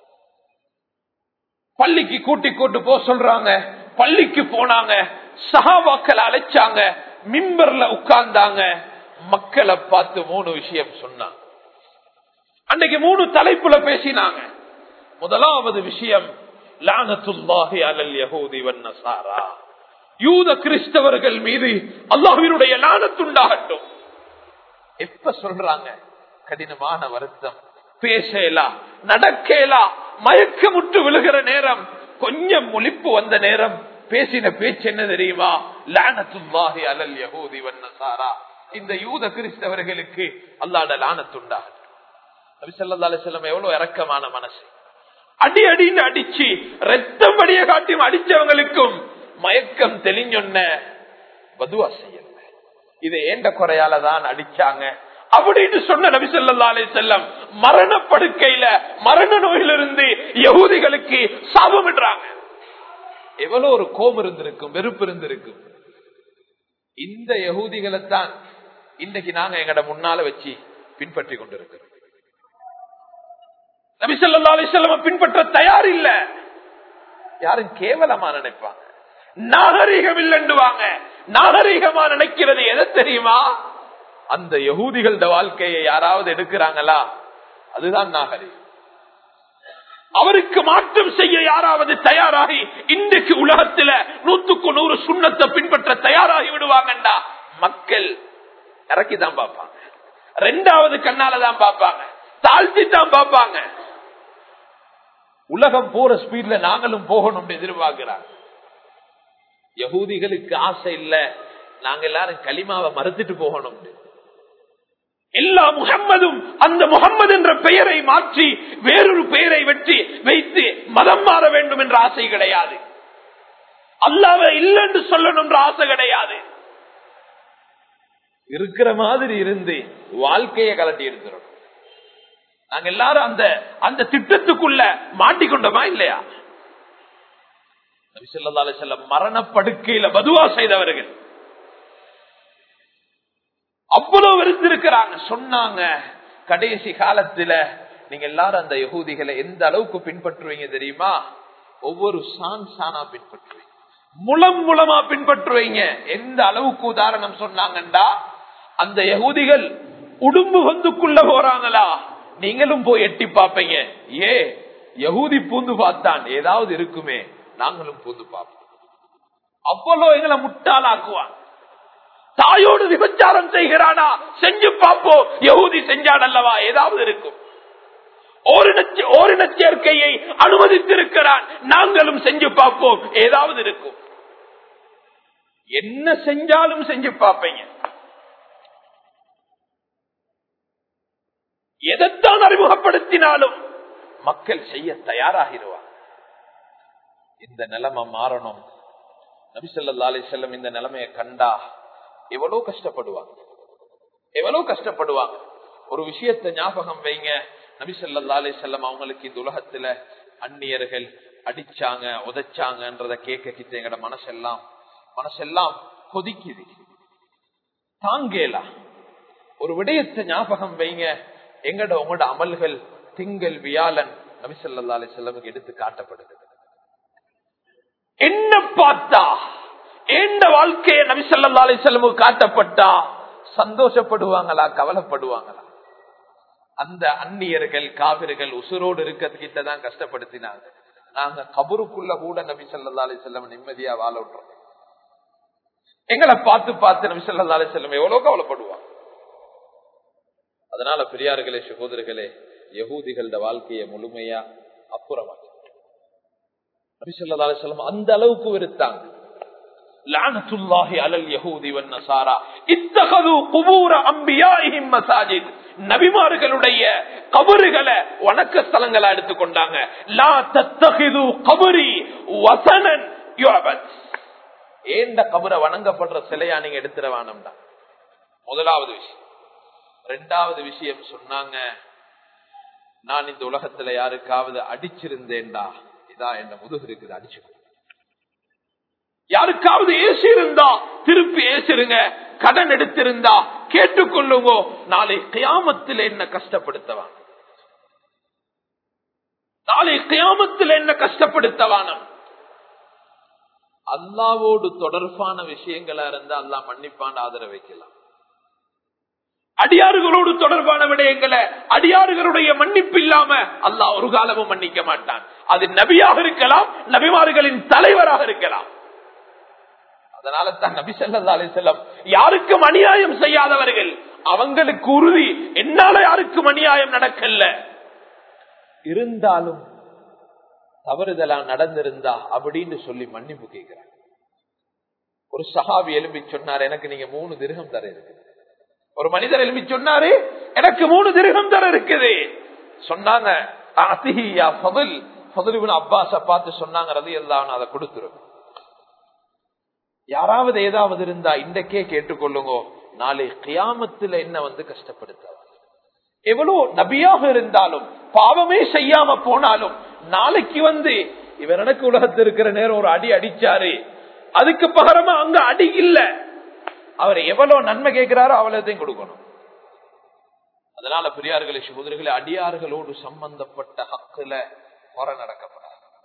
பள்ளிக்கு கூட்டி கூட்டு போக சொல்றாங்க பள்ளிக்கு போனாங்க சஹாபாக்களை அழைச்சாங்க மிம்பர்ல உட்கார்ந்தாங்க மக்களை பார்த்து மூணு விஷயம் சொன்னாங்க அன்னைக்கு மூணு தலைப்புல பேசினாங்க முதலாவது விஷயம் லானத்துல்லாஹி அலல் யஹூதி வன்னசாரா யூத கிறிஸ்தவர்கள் மீது அல்லாஹ்வினுடைய லானத்துண்டாகட்டும் எப்ப சொல்றாங்க கடினமான வருத்தம் பேசலா நடக்கலா மயக்கமுற்று விழுகிற நேரம் கொஞ்சம் முழிப்பு வந்த நேரம் பேசின பேச்சு என்ன தெரியுமா லானத்துல்லாஹி அலல் யஹூதி வன்னசாரா இந்த யூத கிறிஸ்தவர்களுக்கு அல்லாட லானத்துண்டாகட்டும் நபி ஸல்லல்லாஹு அலைஹி வஸல்லம் எவ்வளவு இரக்கமான மனசு அடி அடின்னு அடிச்சு ரத்தம் வடிய காட்டியும் அடிச்சவங்களுக்கும் மயக்கம் தெளிஞ்சொன்ன பதுவா செய்யல இது ஏண்ட குறையால தான் அடிச்சாங்க அப்படின்னு சொன்ன நபி ஸல்லல்லாஹு அலைஹி வஸல்லம் மரண படுக்கையில மரண நோயிலிருந்து யகூதிகளுக்கு சாபமிடுறாங்க எவ்வளவு ஒரு கோபம் இருந்திருக்கும் வெறுப்பு இருந்திருக்கும் இந்த யகூதிகளை தான் இன்றைக்கு நாங்க எங்கட முன்னால வச்சு பின்பற்றி கொண்டிருக்கிறோம் நபிசல்லா அலிசல்லம் பின்பற்ற தயார் இல்ல யாரும் கேவலமா நினைப்பாங்க நாகரீகம் இல்லைண்டுவாங்க நாகரீகமா நினைக்கிறது எதை தெரியுமா அந்த யகூதிகளோட வாழ்க்கையை யாராவது எடுக்கிறாங்களா அதுதான் நாகரீகம் அவருக்கு மாற்றம் செய்ய யாராவது தயாராகி இன்றைக்கு உலகத்துல நூத்துக்கு நூறு சுண்ணத்தை பின்பற்ற தயாராகி விடுவாங்கண்டா மக்கள் இறக்கிதான் பார்ப்பாங்க ரெண்டாவது கண்ணாலதான் பார்ப்பாங்க தாழ்த்தி தான் பார்ப்பாங்க உலகம் போற ஸ்பீட்ல நாங்களும் போகணும் எதிர்பார்க்கிறாங்க யகூதிகளுக்கு ஆசை இல்ல நாங்க எல்லாரும் களிமாவை மறுத்துட்டு போகணும் எல்லா முகம்மதும் அந்த முகம்மது என்ற பெயரை மாற்றி வேறொரு பெயரை வெற்றி வைத்து மதம் மாற வேண்டும் என்ற ஆசை கிடையாது அல்லாவ இல்லைன்னு சொல்லணும் என்ற ஆசை கிடையாது இருக்கிற மாதிரி இருந்து வாழ்க்கையை கலட்டி இருக்கிறோம் நாங்க எல்லாரும் அந்த அந்த திட்டத்துக்குள்ள மாட்டிக்கொண்டோமா இல்லையா செல்ல மரணப்படுக்கையில பதுவா செய்தவர்கள் அவ்வளவு வெறுத்திருக்கிறாங்க சொன்னாங்க கடைசி காலத்துல நீங்க எல்லாரும் அந்த யகூதிகளை எந்த அளவுக்கு பின்பற்றுவீங்க தெரியுமா ஒவ்வொரு சான் சானா பின்பற்றுவீங்க முலம் மூலமா பின்பற்றுவீங்க எந்த அளவுக்கு உதாரணம் சொன்னாங்கண்டா அந்த யகூதிகள் உடும்பு வந்துக்குள்ள போறாங்களா நீங்களும் போய் எட்டி பார்ப்பீங்க ஏ யகூதி பூந்து பார்த்தான் ஏதாவது இருக்குமே நாங்களும் பூந்து பார்ப்போம் அவ்வளோ எங்களை முட்டாளாக்குவான் தாயோடு விபச்சாரம் செய்கிறானா செஞ்சு பார்ப்போம் யகூதி செஞ்சான் அல்லவா ஏதாவது இருக்கும் ஓரின சேர்க்கையை அனுமதித்திருக்கிறான் நாங்களும் செஞ்சு பார்ப்போம் ஏதாவது இருக்கும் என்ன செஞ்சாலும் செஞ்சு பார்ப்பீங்க எதைத்தான் அறிமுகப்படுத்தினாலும் மக்கள் செய்ய தயாராகிடுவார் இந்த நிலைமை மாறணும் நபிசல்லா அலி செல்லம் இந்த நிலைமையை கண்டா எவ்வளவு கஷ்டப்படுவாங்க எவ்வளவு கஷ்டப்படுவாங்க ஒரு விஷயத்தை ஞாபகம் வைங்க நபிசல்லா அலி செல்லம் அவங்களுக்கு இந்த உலகத்துல அந்நியர்கள் அடிச்சாங்க உதைச்சாங்கன்றத கேட்க கிட்ட எங்கட மனசெல்லாம் மனசெல்லாம் கொதிக்குது தாங்கேலாம் ஒரு விடயத்தை ஞாபகம் வைங்க எங்கட உங்களோட அமல்கள் திங்கள் வியாழன் நபிசல்லா அலி செல்லமுக்கு எடுத்து காட்டப்படுது என்ன பார்த்தா எந்த வாழ்க்கையை நபிசல்லா அலி செல்லமுக்கு காட்டப்பட்டா சந்தோஷப்படுவாங்களா கவலைப்படுவாங்களா அந்த அந்நியர்கள் காவிர்கள் உசுரோடு இருக்கிறதுக்கிட்ட தான் கஷ்டப்படுத்தினாங்க நாங்க கபருக்குள்ள கூட நபி சொல்லா அலி செல்லம் நிம்மதியா வாழ விட்டுறோம் எங்களை பார்த்து பார்த்து நபி சொல்லா அலி செல்லம் எவ்வளவு கவலைப்படுவாங்க அதனால பெரியார்களே சகோதரர்களே யகூதிகளோட வாழ்க்கையை முழுமையா அப்புறமாக்கி நபிசல்லா அலிஸ்லாம் அந்த அளவுக்கு வெறுத்தாங்க லானத்துல்லாஹி அலல் யஹூதி வன் நசாரா இத்தகது குபூர அம்பியாயிஹிம் மசாஜித் நபிமார்களுடைய கபறுகளை வணக்க ஸ்தலங்களா எடுத்துக்கொண்டாங்க லா தத்தகிது கபரி வசனன் யுஅபத் ஏந்த கபரை வணங்கப்படுற சிலையா நீங்க எடுத்துட வேணும்டா முதலாவது விஷயம் ரெண்டாவது விஷயம் சொன்னாங்க நான் இந்த உலகத்துல யாருக்காவது அடிச்சிருந்தேன்டா இதா என்ன முதுகு இருக்குது அடிச்சுக்கோ யாருக்காவது ஏசி இருந்தா திருப்பி ஏசிருங்க கடன் எடுத்திருந்தா கேட்டுக்கொள்ளுங்க நாளை கியாமத்தில் என்ன கஷ்டப்படுத்தவான் நாளை கியாமத்தில் என்ன கஷ்டப்படுத்தவானம் அல்லாவோடு தொடர்பான விஷயங்களா இருந்தா அல்லா மன்னிப்பான் ஆதரவு வைக்கலாம் அடியாறுகளோடு தொடர்பான விடயங்களை அடியாறுகளுடைய மன்னிப்பு இல்லாம அல்லாஹ் ஒரு காலமும் மன்னிக்க மாட்டான் அது நபியாக இருக்கலாம் நபிமார்களின் தலைவராக இருக்கலாம் அதனால தான் நபி சொல்லா அலிசல்லம் யாருக்கும் அநியாயம் செய்யாதவர்கள் அவங்களுக்கு உறுதி என்னால யாருக்கும் அநியாயம் நடக்கல இருந்தாலும் தவறுதலா நடந்திருந்தா அப்படின்னு சொல்லி மன்னிப்பு கேட்கிறார் ஒரு சஹாபி எலும்பி சொன்னார் எனக்கு நீங்க மூணு திருகம் தர இருக்கு ஒரு மனிதர் எழுப்பி சொன்னாரு எனக்கு மூணு திருகம் தர இருக்குது சொன்னாங்க அப்பாச பார்த்து சொன்னாங்க ரதி எல்லாம் அதை கொடுத்துரும் யாராவது ஏதாவது இருந்தா இன்றைக்கே கேட்டுக்கொள்ளுங்க நாளை கியாமத்துல என்ன வந்து கஷ்டப்படுத்தவா எவ்வளவு நபியாக இருந்தாலும் பாவமே செய்யாம போனாலும் நாளைக்கு வந்து இவர் எனக்கு உலகத்தில் இருக்கிற நேரம் ஒரு அடி அடிச்சாரு அதுக்கு பகரமா அங்க அடி இல்ல அவர் எவ்வளவு நன்மை கேட்கிறாரோ அவ்வளவுதையும் கொடுக்கணும் அதனால பெரியார்களே சகோதரிகளே அடியார்களோடு சம்பந்தப்பட்ட ஹக்குல முறை நடக்கப்படாது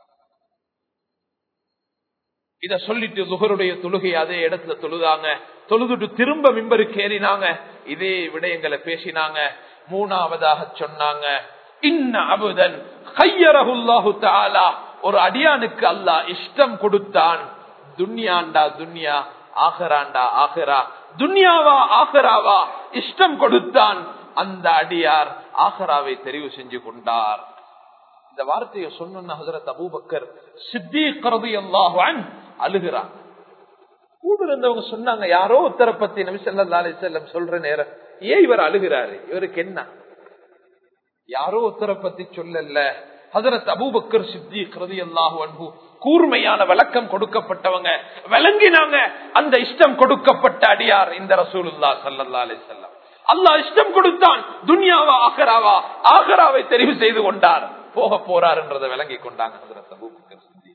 இத சொல்லிட்டு சுகருடைய தொழுகை அதே இடத்துல தொழுதாங்க தொழுதுட்டு திரும்ப மிம்பருக்கு ஏறினாங்க இதே விடயங்களை பேசினாங்க மூணாவதாக சொன்னாங்க இன்ன அபுதன் கையரகுல்லாஹு தாலா ஒரு அடியானுக்கு அல்லாஹ் இஷ்டம் கொடுத்தான் துன்யாண்டா துன்யா ஆகராண்டா ஆகரா துன்யாவா ஆகராவா இஷ்டம் கொடுத்தான் அந்த அடியார் ஆகராவை தெரிவு செஞ்சு கொண்டார் இந்த வார்த்தையை சொன்ன ஹசரத் அபூபக்கர் சித்திகரது அல்லாஹான் அழுகிறான் கூட இருந்தவங்க சொன்னாங்க யாரோ உத்தர பத்தி நபிசல்லா அலி செல்லம் சொல்ற நேரம் ஏன் இவர் அழுகிறாரு இவருக்கு என்ன யாரோ உத்தர பத்தி சொல்லல ஹசரத் அபூபக்கர் சித்தி கிருதி அல்லாஹு அன்பு கூர்மையான விளக்கம் கொடுக்கப்பட்டவங்க விளங்கினாங்க அந்த இஷ்டம் கொடுக்கப்பட்ட அடியார் இந்த ரசூலுல்லா சல்லா அலி செல்லம் அல்லாஹ் இஷ்டம் கொடுத்தான் துன்யாவா ஆகராவா ஆகராவை தெரிவு செய்து கொண்டார் போக போறார் என்றதை விளங்கி கொண்டாங்க ஹசரத் அபூபக்கர் சித்தி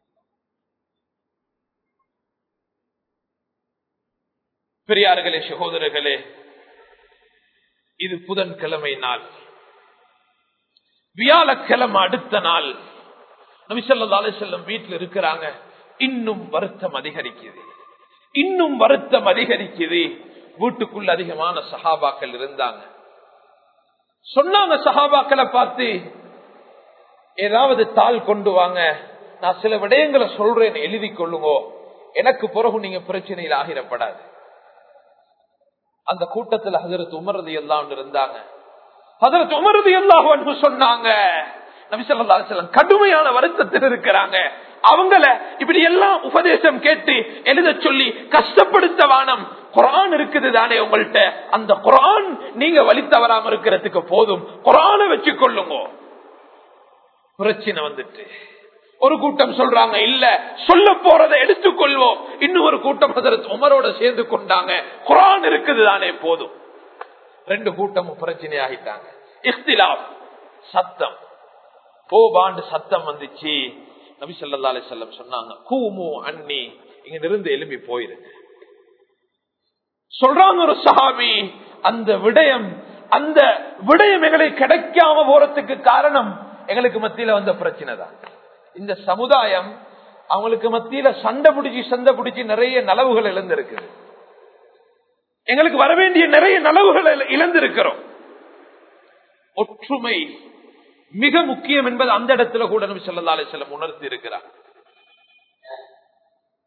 பெரியார்களே சகோதரர்களே இது புதன்கிழமை நாள் வியாழக்கிழமை அடுத்த நாள் நபிசல்லாலே செல்லம் வீட்டில் இருக்கிறாங்க இன்னும் வருத்தம் அதிகரிக்குது இன்னும் வருத்தம் அதிகரிக்குது வீட்டுக்குள்ள அதிகமான சஹாபாக்கள் இருந்தாங்க சொன்னாங்க சஹாபாக்களை பார்த்து ஏதாவது தாள் கொண்டு வாங்க நான் சில விடயங்களை சொல்றேன் எழுதி கொள்ளுங்க எனக்கு பிறகு நீங்க பிரச்சனையில் ஆகிடப்படாது அந்த கூட்டத்தில் ஹசரத் உமரது எல்லாம் இருந்தாங்க ஹசரத் உமரது எல்லாம் சொன்னாங்க நபிசல்லம் கடுமையான வருத்தத்தில் இருக்கிறாங்க அவங்கள இப்படி எல்லாம் உபதேசம் கேட்டு எழுத சொல்லி கஷ்டப்படுத்த வானம் குரான் இருக்குது தானே உங்கள்கிட்ட அந்த குரான் நீங்க வழி தவறாம இருக்கிறதுக்கு போதும் குரான வச்சு கொள்ளுங்க பிரச்சனை வந்துட்டு ஒரு கூட்டம் சொல்றாங்க இல்ல சொல்ல போறதை எடுத்துக்கொள்வோம் இன்னொரு கூட்டம் உமரோட சேர்ந்து கொண்டாங்க குரான் இருக்குது தானே போதும் ரெண்டு கூட்டமும் பிரச்சனை ஆகிட்டாங்க இஃப்திலாப் சத்தம் போபாண்டு சத்தம் வந்துச்சு நபி சொல்லா அலி செல்லம் சொன்னாங்க கூமு அண்ணி இங்க இருந்து எலும்பி போயிருக்கு சொல்றாங்க ஒரு சஹாபி அந்த விடயம் அந்த விடயம் எங்களுக்கு கிடைக்காம போறதுக்கு காரணம் எங்களுக்கு மத்தியில வந்த பிரச்சனை தான் இந்த சமுதாயம் அவங்களுக்கு மத்தியில சண்டை பிடிச்சி சண்டை பிடிச்சி நிறைய நலவுகள் இழந்திருக்குது எங்களுக்கு வர வேண்டிய நிறைய நலவுகள் இழந்திருக்கிறோம் ஒற்றுமை மிக முக்கியம் என்பது அந்த இடத்துல கூட நபி சொல்லா செல்லம் உணர்த்தி இருக்கிறார்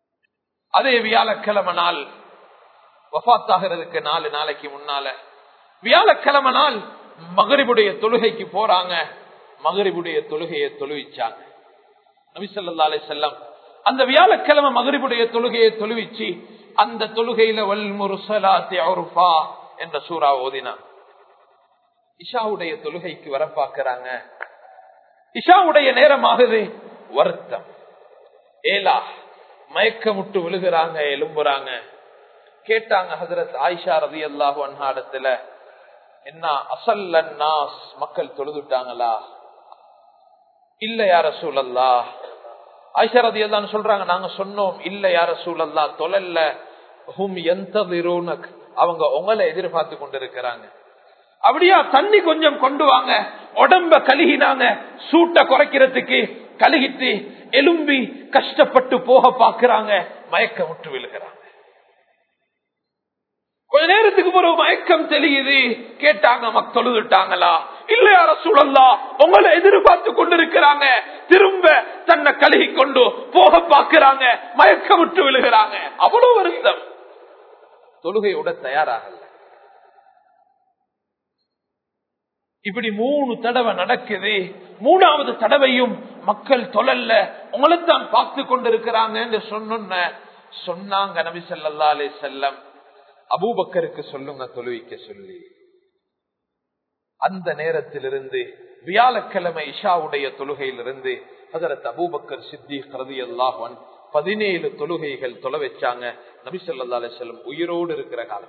அதே வியாழக்கிழமை நாள் வஃத்தாகிறதுக்கு நாலு நாளைக்கு முன்னால வியாழக்கிழமை நாள் மகரிபுடைய தொழுகைக்கு போறாங்க மகரிபுடைய தொழுகையை தொழுவிச்சாங்க நபிசல்லா அலை செல்லம் அந்த வியாழக்கிழமை மகரிபுடைய தொழுகையை தொழுவிச்சு அந்த தொழுகையில வல் முருசலாத்தி அருஃபா என்ற சூறா ஓதினான் இஷாவுடைய தொழுகைக்கு வர பாக்குறாங்க இஷாவுடைய நேரமாகுது வருத்தம் ஏலா மயக்கமுட்டு விழுகிறாங்க எலும்புறாங்க கேட்டாங்க ஹசரத் ஆயிஷா ரதி அல்லாஹு அன்ஹாடத்துல என்ன அசல்ல நாஸ் மக்கள் தொழுதுட்டாங்களா இல்ல யார சூழல்லா ஆயிஷா ரதி அல்லான்னு சொல்றாங்க நாங்க சொன்னோம் இல்ல யார சூழல்லா தொழல்ல ஹும் எந்த அவங்க உங்களை எதிர்பார்த்து கொண்டிருக்கிறாங்க அப்படியா தண்ணி கொஞ்சம் கொண்டு வாங்க உடம்ப கழுகினாங்க சூட்டை குறைக்கிறதுக்கு கழுகிட்டு எலும்பி கஷ்டப்பட்டு போக பாக்குறாங்க மயக்க விட்டு விழுகிறாங்க கொஞ்ச நேரத்துக்கு பிறகு மயக்கம் தெளியுது கேட்டாங்க மக்களுட்டாங்களா இல்ல யார சூழல்லா உங்களை எதிர்பார்த்து கொண்டிருக்கிறாங்க திரும்ப தன்னை கழுகி கொண்டு போக பாக்குறாங்க மயக்கம் விட்டு விழுகிறாங்க அவ்வளவு வருத்தம் தொழுகையோட தயாராகல இப்படி மூணு தடவை நடக்குது மூணாவது தடவையும் மக்கள் தொழல்ல உங்களைத்தான் பார்த்து கொண்டிருக்கிறாங்க சொன்ன சொன்னாங்க நபி சொல்லா அலே செல்லம் அபூபக்கருக்கு சொல்லுங்க தொழுவிக்க சொல்லி அந்த நேரத்திலிருந்து வியாழக்கிழமை இஷாவுடைய தொழுகையிலிருந்து அதற்கு அபூபக்கர் சித்தி கருதி அல்லாஹன் பதினேழு தொழுகைகள் தொலை வச்சாங்க நபி சொல்லா அலே செல்லம் உயிரோடு இருக்கிற காலம்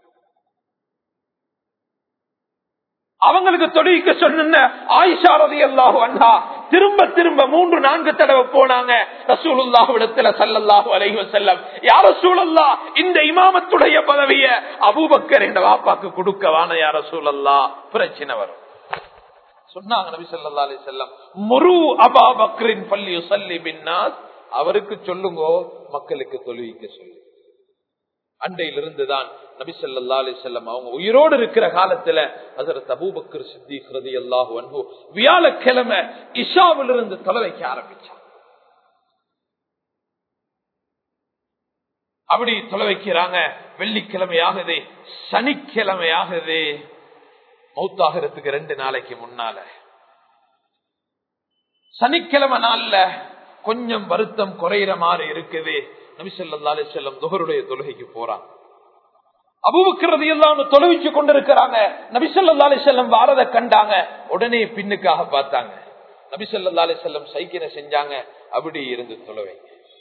அவங்களுக்கு தொழிலுக்கு சொன்ன ஆயிஷா ரதி அல்லாஹு அண்ணா திரும்ப திரும்ப மூன்று நான்கு தடவை போனாங்க ரசூலுல்லாஹுடத்துல சல்லல்லாஹு அலைஹி வஸல்லம் யார சூழல்லா இந்த இமாமத்துடைய பதவிய அபூபக்கர் என்ற வாப்பாக்கு கொடுக்கவான யார சூழல்லா பிரச்சனை வரும் சொன்னாங்க நபி ஸல்லல்லாஹு அலைஹி வஸல்லம் முரு அபா பக்ரின் பள்ளி யுஸல்லி பின்னாஸ் அவருக்கு சொல்லுங்கோ மக்களுக்கு தொழுவிக்க சொல்லு அண்டையிலிருந்துதான் நபி சொல்லா அலி செல்லம் அவங்க உயிரோடு இருக்கிற காலத்துல அதற்கு அபூபக்கர் சித்தி ஹிருதி அல்லாஹு அன்பு வியாழக்கிழமை இஷாவிலிருந்து தொலை வைக்க ஆரம்பிச்சான் அப்படி தொலை வைக்கிறாங்க வெள்ளிக்கிழமை ஆகுது சனிக்கிழமை ஆகுது மௌத்தாகிறதுக்கு ரெண்டு நாளைக்கு முன்னால சனிக்கிழமை நாள்ல கொஞ்சம் வருத்தம் குறையிற மாதிரி இருக்குது நபிசல்லா அலி செல்லம் துகருடைய தொழுகைக்கு போறான் அபுபக்கிறது எல்லாம் தொழுவிச்சு கொண்டிருக்கிறாங்க நபிசல்லா அலி செல்லம் வாரத கண்டாங்க உடனே பின்னுக்காக பார்த்தாங்க நபிசல்லா அலி செல்லம் சைக்கினை செஞ்சாங்க அப்படி இருந்து தொழுவை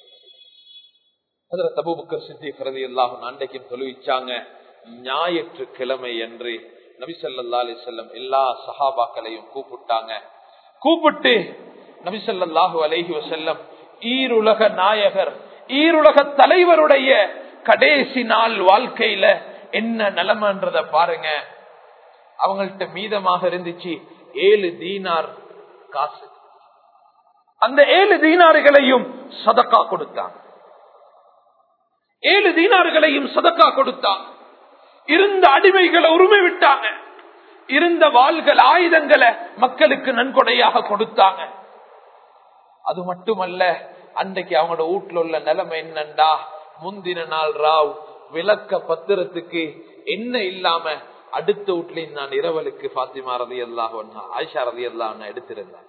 அதுல தபுபக்கர் சித்தி பிரதி எல்லாம் அன்றைக்கும் தொழுவிச்சாங்க ஞாயிற்றுக்கிழமை என்று நபிசல்லா அலி செல்லம் எல்லா சஹாபாக்களையும் கூப்பிட்டாங்க கூப்பிட்டு நபிசல்லாஹு அலஹி வசல்லம் ஈருலக நாயகர் ஈருலக தலைவருடைய கடைசி நாள் வாழ்க்கையில என்ன நிலைமைன்றத பாருங்க அவங்கள்ட்ட மீதமாக இருந்துச்சு ஏழு தீனார் காசு அந்த ஏழு தீனாறுகளையும் சதக்கா கொடுத்தாங்க ஏழு தீனாறுகளையும் சதக்கா கொடுத்தாங்க இருந்த அடிமைகளை உரிமை விட்டாங்க இருந்த வாள்கள் ஆயுதங்களை மக்களுக்கு நன்கொடையாக கொடுத்தாங்க அது மட்டுமல்ல அன்றைக்கு அவங்களோட வீட்டுல உள்ள நிலைமை என்னண்டா முந்தின நாள் ராவ் விளக்க பத்திரத்துக்கு என்ன இல்லாம அடுத்த வீட்லயும் நான் இரவலுக்கு பாத்திமா ரதி அல்லாஹ் ஆயிஷா ரதி அல்லாஹ் எடுத்திருந்தேன்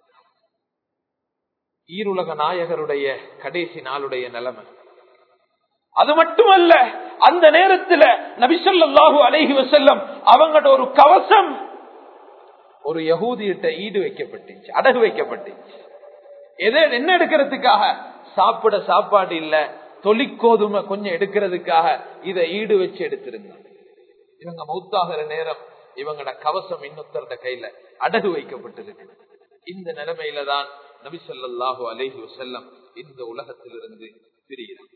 ஈருலக நாயகருடைய கடைசி நாளுடைய நிலைமை அது மட்டுமல்ல அந்த நேரத்துல நபிசல்லாஹு அலைஹி வசல்லம் அவங்களோட ஒரு கவசம் ஒரு யகூதியிட்ட ஈடு வைக்கப்பட்டுச்சு அடகு வைக்கப்பட்டுச்சு எதை என்ன எடுக்கிறதுக்காக சாப்பிட சாப்பாடு இல்ல தொழிற்கோதுமை கொஞ்சம் எடுக்கிறதுக்காக இதை ஈடு வச்சு எடுத்திருந்தாங்க இவங்க மௌத்தாகிற நேரம் இவங்களோட கவசம் இன்னொருத்தருட கையில அடகு வைக்கப்பட்டிருக்கு இந்த நிலைமையில தான் நபி சொல்லாஹு அலைஹி வசல்லம் இந்த உலகத்திலிருந்து பிரிகிறார்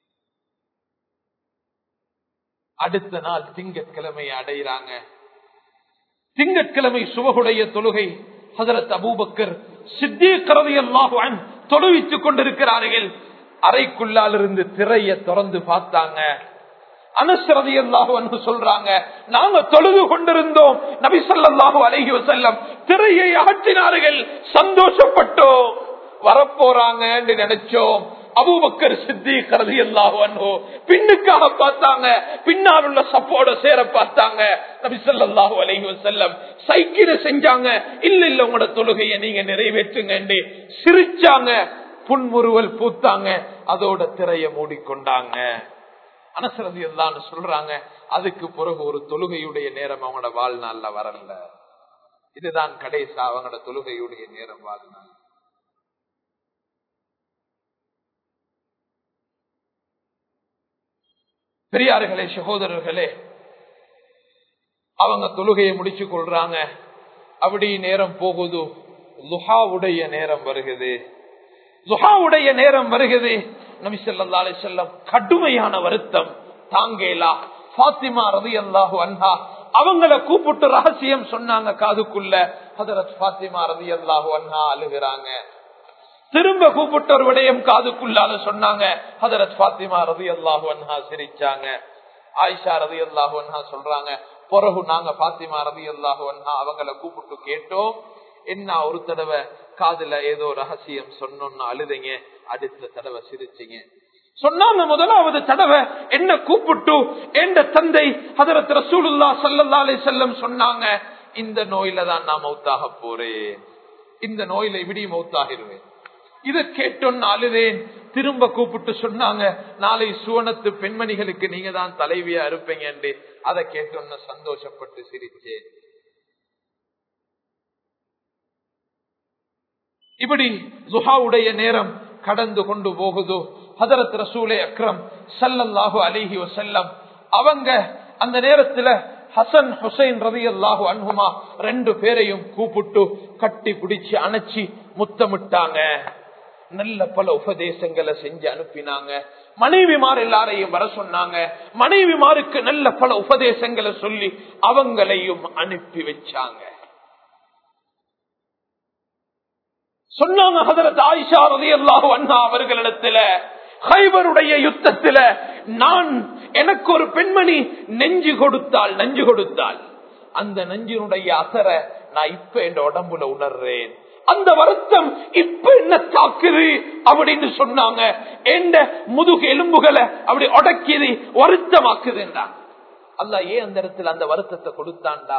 அடுத்த நாள் திங்கட்கிழமை அடைகிறாங்க திங்கட்கிழமை சுபகுடைய தொழுகை ஹசரத் அபூபக்கர் சித்தீக்கரதையெல்லாம் தொழுவித்துக் கொண்டிருக்கிறார்கள் அறைக்குள்ளால் இருந்து திரைய திறந்து பார்த்தாங்க அனுசரதையல்லாக சொல்றாங்க நாங்க தொழுது கொண்டிருந்தோம் நபி சொல்லாஹு அலஹி வசல்லம் திரையை அகற்றினார்கள் சந்தோஷப்பட்டோம் வரப்போறாங்க நினைச்சோம் அபூபக்கர் சித்திக் ரலியல்லாஹு அன்ஹு பின்னுக்காக பார்த்தாங்க பின்னால் உள்ள சப்போட சேர பார்த்தாங்க நபி ஸல்லல்லாஹு அலைஹி வஸல்லம் சைக்கிள் செஞ்சாங்க இல்ல இல்ல உங்களோட தொழுகையை நீங்க நிறைவேற்றுங்க சிரிச்சாங்க புன்முறுவல் பூத்தாங்க அதோட திரைய மூடிக்கொண்டாங்க அனசரதி எல்லாம் சொல்றாங்க அதுக்கு பிறகு ஒரு தொழுகையுடைய நேரம் அவங்களோட வாழ்நாள்ல வரல இதுதான் கடைசா அவங்களோட தொழுகையுடைய நேரம் வாழ்நாள் பெரியார்களே சகோதரர்களே அவங்க தொழுகையை முடிச்சு கொள்றாங்க அப்படி நேரம் போகுது லுஹாவுடைய நேரம் வருகிறது லுஹாவுடைய நேரம் வருகிறது நபி ஸல்லல்லாஹு அலைஹி வஸல்லம் கடுமையான வருத்தம் தாங்கேலா ஃபாத்திமா ரலியல்லாஹு அன்ஹா அவங்கள கூப்பிட்டு ரகசியம் சொன்னாங்க காதுக்குள்ள ஹதரத் ஃபாத்திமா ரலியல்லாஹு அன்ஹா அழுகிறாங்க திரும்ப கூப்பிட்டு ஒரு விடயம் காதுக்குள்ளால சொன்னாங்க ஹதரத் ஃபாத்திமா ரலியல்லாஹு அன்ஹா சிரிச்சாங்க ஆயிஷா ரலியல்லாஹு அன்ஹா சொல்றாங்க பிறகு நாங்க பாத்திமா ரவி அல்லாஹு அவங்கள கூப்பிட்டு கேட்டோம் என்ன ஒரு தடவை காதுல ஏதோ ரகசியம் சொன்னோம்னு அழுதைங்க அடுத்த தடவை சிரிச்சிங்க சொன்னாங்க முதலாவது தடவை என்ன கூப்பிட்டு எந்த தந்தை ஹதரத் ரசூலுல்லா சல்லல்லா அலி செல்லம் சொன்னாங்க இந்த நோயில தான் நான் மௌத்தாக போறேன் இந்த நோயில இப்படி மௌத்தாகிருவேன் இதை கேட்டோன்னு அழுதேன் திரும்ப கூப்பிட்டு சொன்னாங்க நாளை சுவனத்து பெண்மணிகளுக்கு நீங்க தான் தலைவியா இருப்பீங்க என்று அதை கேட்டோன்னு சந்தோஷப்பட்டு சிரிச்சேன் இப்படி ஜுஹாவுடைய நேரம் கடந்து கொண்டு போகுதோ ஹதரத் ரசூலே அக்ரம் சல்லல்லாஹு அலிஹி வசல்லம் அவங்க அந்த நேரத்துல ஹசன் ஹுசைன் ரவி அல்லாஹு அன்ஹுமா ரெண்டு பேரையும் கூப்பிட்டு கட்டி பிடிச்சு அணைச்சி முத்தமிட்டாங்க நல்ல பல உபதேசங்களை செஞ்சு அனுப்பினாங்க மனைவிமார் எல்லாரையும் வர சொன்னாங்க மனைவிமாருக்கு நல்ல பல உபதேசங்களை சொல்லி அவங்களையும் அனுப்பி வச்சாங்க சொன்னாங்க ஹதரத் ஆயிஷா ரதி அல்லாஹு அண்ணா அவர்களிடத்துல ஹைபருடைய யுத்தத்துல நான் எனக்கு ஒரு பெண்மணி நெஞ்சு கொடுத்தால் நஞ்சு கொடுத்தால் அந்த நஞ்சினுடைய அசர நான் இப்ப என் உடம்புல உணர்றேன் அந்த வருத்தம் இப்ப என்ன தாக்குது அப்படின்னு சொன்னாங்க எந்த முதுகு எலும்புகளை அப்படி உடக்கியது வருத்தமாக்குதுண்டா அல்ல ஏன் அந்த இடத்துல அந்த வருத்தத்தை கொடுத்தான்டா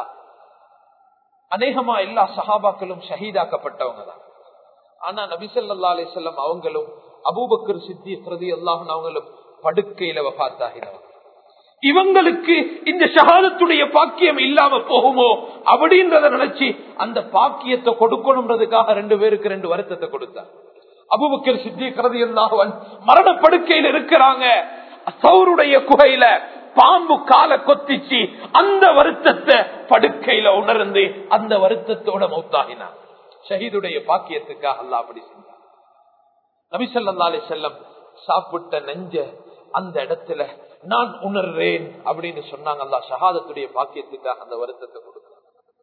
அநேகமா எல்லா சஹாபாக்களும் ஷஹீதாக்கப்பட்டவங்க தான் ஆனா நபிசல்லா அலிசல்லம் அவங்களும் அபூபக்கர் சித்தி பிரதி அல்லாஹன் அவங்களும் படுக்கையில வபாத்தாகினவங்க இவங்களுக்கு இந்த ஷஹாதத்துடைய பாக்கியம் இல்லாம போகுமோ அப்படின்றத நினைச்சு அந்த பாக்கியத்தை கொடுக்கணும்ன்றதுக்காக ரெண்டு பேருக்கு ரெண்டு வருத்தத்தை கொடுத்தார் அபுபக்கர் சித்தி கரதி அல்லாஹன் மரண படுக்கையில் இருக்கிறாங்க சௌருடைய குகையில பாம்பு கால கொத்திச்சு அந்த வருத்தத்தை படுக்கையில உணர்ந்து அந்த வருத்தத்தோட மௌத்தாகினார் ஷஹீதுடைய பாக்கியத்துக்காக அல்லா அப்படி செஞ்சார் நபிசல்லா அலி செல்லம் சாப்பிட்ட நெஞ்ச அந்த இடத்துல நான் உணர்றேன் அப்படின்னு சொன்னாங்க அல்லா ஷஹாதத்துடைய பாக்கியத்துக்காக அந்த வருத்தத்தை கொடுத்தாங்க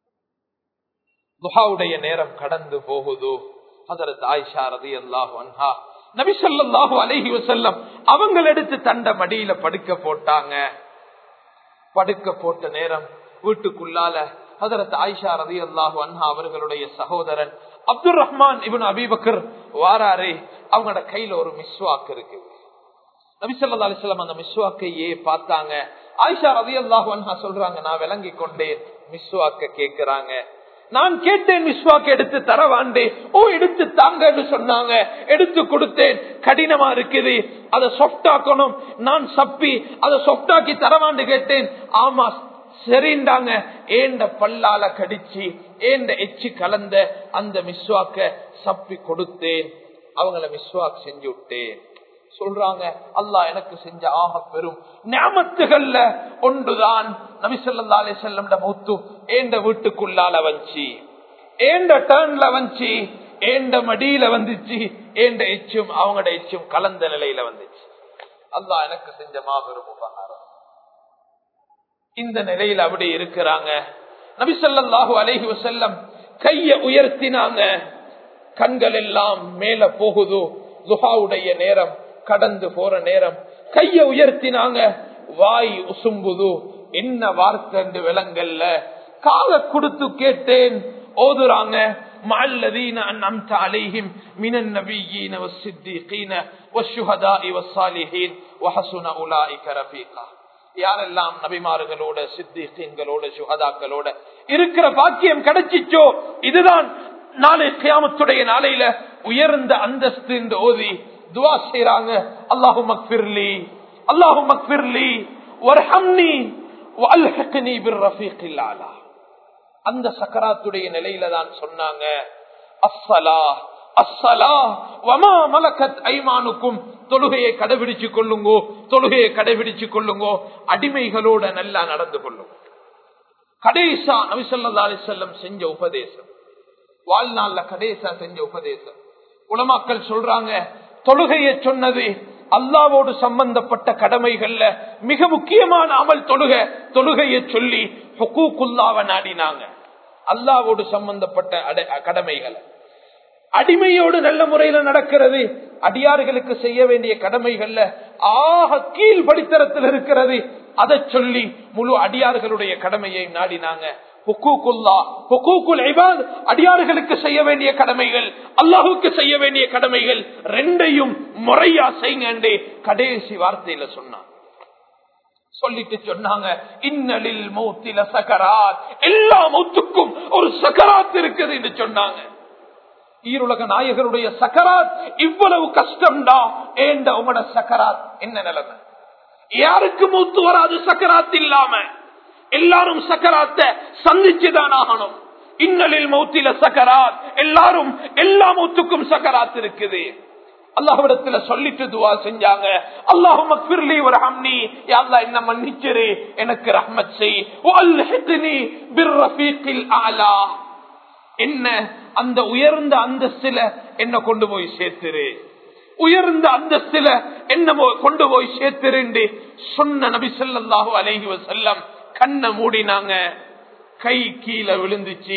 துஹாவுடைய நேரம் கடந்து போகுது அதற்கு ஆயிஷா ரதி அல்லாஹு அன்ஹா நபிசல்லாஹு அலஹி வசல்லம் அவங்க எடுத்து தண்ட மடியில படுக்க போட்டாங்க படுக்க போட்ட நேரம் வீட்டுக்குள்ளால ஹதரத் ஆயிஷா ரதி அல்லாஹு அன்ஹா அவர்களுடைய சகோதரன் அப்துல் ரஹ்மான் இவன் அபிபக்கர் வாராரே அவங்களோட கையில ஒரு மிஸ்வாக்கு இருக்கு நபிசல்லா அலிஸ்லாம் அந்த மிஸ்வாக்கையே பார்த்தாங்க ஆயிஷா ரதி அல்லாஹு அன்ஹா சொல்றாங்க நான் விளங்கி கொண்டேன் மிஸ்வாக்க கேக்குறாங்க நான் கேட்டேன் மிஸ்வாக்கு எடுத்து தரவாண்டே ஓ எடுத்து தாங்கன்னு சொன்னாங்க எடுத்து கொடுத்தேன் கடினமா இருக்குது அதை சொப்டாக்கணும் நான் சப்பி அதை சொப்டாக்கி தரவாண்டு கேட்டேன் ஆமா சரிண்டாங்க ஏண்ட பல்லால கடிச்சு ஏண்ட எச்சு கலந்த அந்த மிஸ்வாக்க சப்பி கொடுத்தேன் அவங்கள மிஸ்வாக் செஞ்சு விட்டேன் சொல்றாங்க அல்லாஹ் எனக்கு செஞ்ச ஆக பெரும் ஞாபத்துகள்ல ஒன்றுதான் நபிசல்லா அலி செல்லம் மௌத்து ஏண்ட வீட்டுக்குள்ளால வஞ்சி ஏண்ட டேர்ன்ல வஞ்சி ஏண்ட மடியில வந்துச்சு ஏண்ட எச்சும் அவங்களோட எச்சும் கலந்த நிலையில வந்துச்சு அல்லாஹ் எனக்கு செஞ்ச மாபெரும் உபகாரம் இந்த நிலையில அப்படி இருக்கிறாங்க நபிசல்லாஹு அலஹி வசல்லம் கைய உயர்த்தினாங்க கண்கள் எல்லாம் மேல போகுது துஹாவுடைய நேரம் கடந்து போற நேரம் கைய உயர்த்தினாங்க வாய் உசும்புது என்ன வார்த்தை என்று விலங்கல்ல கால கொடுத்து கேட்டேன் ஓதுறாங்க مع الذين أنعمت عليهم من النبيين والصديقين والشهداء والصالحين وحسن أولئك رفيقا யாரெல்லாம் நபிமார்களோட சித்திகளோட சுகதாக்களோட இருக்கிற பாக்கியம் கிடைச்சிச்சோ இதுதான் நாளை கியாமத்துடைய நாளையில உயர்ந்த அந்தஸ்து இந்த ஓதி துவா செய்யறாங்க அல்லாஹு மக்பிர்லி அல்லாஹு மக்பிர்லி வர்ஹம்னி வல்ஹக்னி பிர்ரஃபீகில் ஆலா அந்த சக்கராத்துடைய நிலையில தான் சொன்னாங்க அஸ்ஸலா அஸ்ஸலா வமா மலக்கத் ஐமானுக்கும் தொழுகையை கடைபிடிச்சு கொள்ளுங்கோ தொழுகையை கடைபிடிச்சு கொள்ளுங்கோ அடிமைகளோட நல்லா நடந்து கொள்ளுங்க கடைசா நபிசல்லா அலிசல்லம் செஞ்ச உபதேசம் வாழ்நாள்ல கடைசா செஞ்ச உபதேசம் உலமாக்கள் சொல்றாங்க தொழுகையை சொன்னது அல்லாவோடு சம்பந்தப்பட்ட கடமைகள்ல மிக முக்கியமான அமல் தொழுகை தொழுகையை சொல்லி ஹொக்கூக்குல்லாவ நாடினாங்க அல்லாவோடு சம்பந்தப்பட்ட அடை- கடமைகளை அடிமையோடு நல்ல முறையில நடக்கிறது அடியார்களுக்கு செய்ய வேண்டிய கடமைகள்ல ஆக கீழ் படித்தரத்தில் இருக்கிறது அதை சொல்லி முழு அடியார்களுடைய கடமையை நாடினாங்க ஹுக்கூக்குல்லா ஹுக்கூக்குல் இபாத் அடியார்களுக்கு செய்ய வேண்டிய கடமைகள் அல்லாஹுக்கு செய்ய வேண்டிய கடமைகள் ரெண்டையும் முறையா செய்யுங்க கடைசி வார்த்தையில சொன்னான் சொல்லிட்டு சொன்னாங்க இன்னலில் மௌத்தில சக்கராத் எல்லா மௌத்துக்கும் ஒரு சக்கராத் இருக்குது என்று சொன்னாங்க ஈருலக நாயகருடைய சக்கராத் இவ்வளவு கஷ்டம்டா ஏண்ட உங்களோட சக்கராத் என்ன நிலைமை யாருக்கு மூத்து வராது சக்கராத் இல்லாம எல்லாரும் சக்கராத்தை சந்திச்சுதான் ஆகணும் இன்னலில் மௌத்தில சக்கராத் எல்லாரும் எல்லா மௌத்துக்கும் சக்கராத் இருக்குது அல்லாஹ்விடத்துல சொல்லிட்டு துவா செஞ்சாங்க அல்லாஹு மக்ஃபிர்லி வர்ஹம்னி யா அல்லாஹ் என்ன மன்னிச்சிரு எனக்கு ரஹ்மத் செய் வல்ஹிக்னி பிர்ரஃபீகில் ஆலா என்ன அந்த உயர்ந்த அந்தஸ்தில என்ன கொண்டு போய் சேர்த்துரு உயர்ந்த அந்தஸ்தில என்ன போ- கொண்டு போய் சேர்த்துருண்டு சொன்ன நபி ஸல்லல்லாஹு அலைஹி வஸல்லம் கண்ணை மூடினாங்க கை கீழே விழுந்துச்சு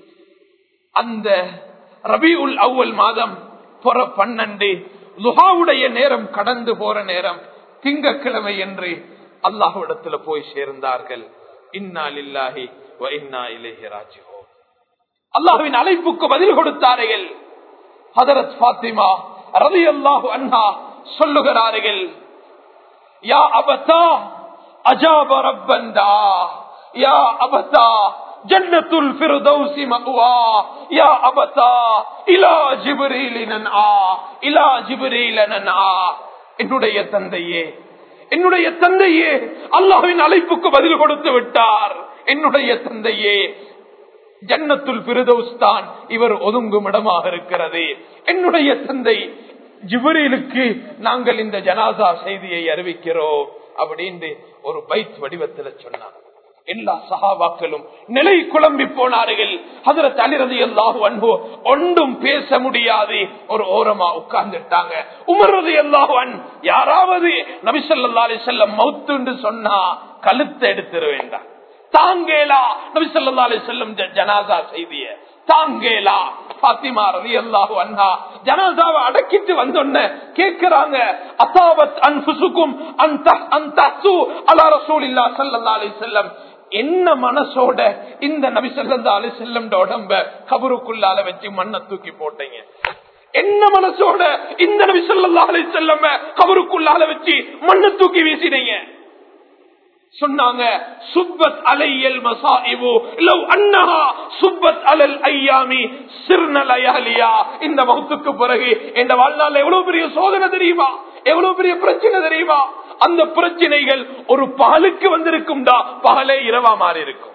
அந்த ரபியுல் அவ்வல் மாதம் புற பன்னெண்டு லுஹாவுடைய நேரம் கடந்து போற நேரம் திங்கக்கிழமை என்று அல்லாஹ்விடத்துல போய் சேர்ந்தார்கள் இன்னா லில்லாஹி வ இன்னா இலைஹி ராஜிஊன் அல்லாஹுவின் அழைப்புக்கு பதில் கொடுத்தார்கள் ஹதரத் பாத்திமா ரவி அல்லாஹு அண்ணா சொல்லுகிறார்கள் யா அபத்தா அஜாப ரப்பந்தா யா அபத்தா ஜன்னத்துல் ஃபிர்தௌசி மஅவா யா அபத்தா இலா ஜிப்ரீல் நன்ஆ இலா ஜிப்ரீல் நன்ஆ என்னுடைய தந்தையே என்னுடைய தந்தையே அல்லாஹ்வின் அழைப்புக்கு பதில் கொடுத்து விட்டார் என்னுடைய தந்தையே ஜன்னத்துல் பிரதோஸ் தான் இவர் ஒதுங்கும் இடமாக இருக்கிறது என்னுடைய தந்தை ஜிபரீலுக்கு நாங்கள் இந்த ஜனாசா செய்தியை அறிவிக்கிறோம் அப்படின்னு ஒரு பைத் வடிவத்தில் சொன்னார் எல்லா சகாபாக்களும் நிலை குழம்பி போனார்கள் ஹதரத் அலிரதி அல்லாஹு அன்பு ஒன்றும் பேச முடியாது ஒரு ஓரமா உட்கார்ந்துட்டாங்க உமரது அல்லாஹு அன் யாராவது நபிசல்லா அலி செல்லம் மவுத்து சொன்னா கழுத்தை எடுத்துட வேண்டாம் தாங்கேலா நபி ஸல்லல்லாஹு அலைஹி வஸல்லம் ஜ- ஜனாசா செய்திய தாங்கேலா பாத்திமா ரலியல்லாஹு அன்ஹா ஜனாசாவை அடக்கிட்டு வந்தோன்ன கேக்குறாங்க அசாபத் அன்ஃபுசுக்கும் அந்த அன்தஹு அலா ரசூலில்லாஹ் ஸல்லல்லாஹு அலைஹி வஸல்லம் என்ன மனசோட இந்த நபி ஸல்லல்லாஹு அலைஹி வஸல்லம் உடம்ப கபருக்குள்ளால வச்சு மண்ணை தூக்கி போட்டீங்க என்ன மனசோட இந்த நபி ஸல்லல்லாஹு அலைஹி வஸல்லம் கபருக்குள்ளால வச்சு மண்ணை தூக்கி வீசினீங்க சொன்னாங்க சுப்பத் அலையல் மசாஇபு லவ் அன்னஹா சுப்பத் அலல் ஐயாமி சிர்னல் அயலியா இந்த மௌத்துக்கு பிறகு இந்த வாழ்நாள்ல எவ்வளவு பெரிய சோதனை தெரியுமா எவ்வளவு பெரிய பிரச்சனை தெரியுமா அந்த பிரச்சனைகள் ஒரு பகலுக்கு வந்திருக்கும்டா பகலே இரவா மாறி இருக்கும்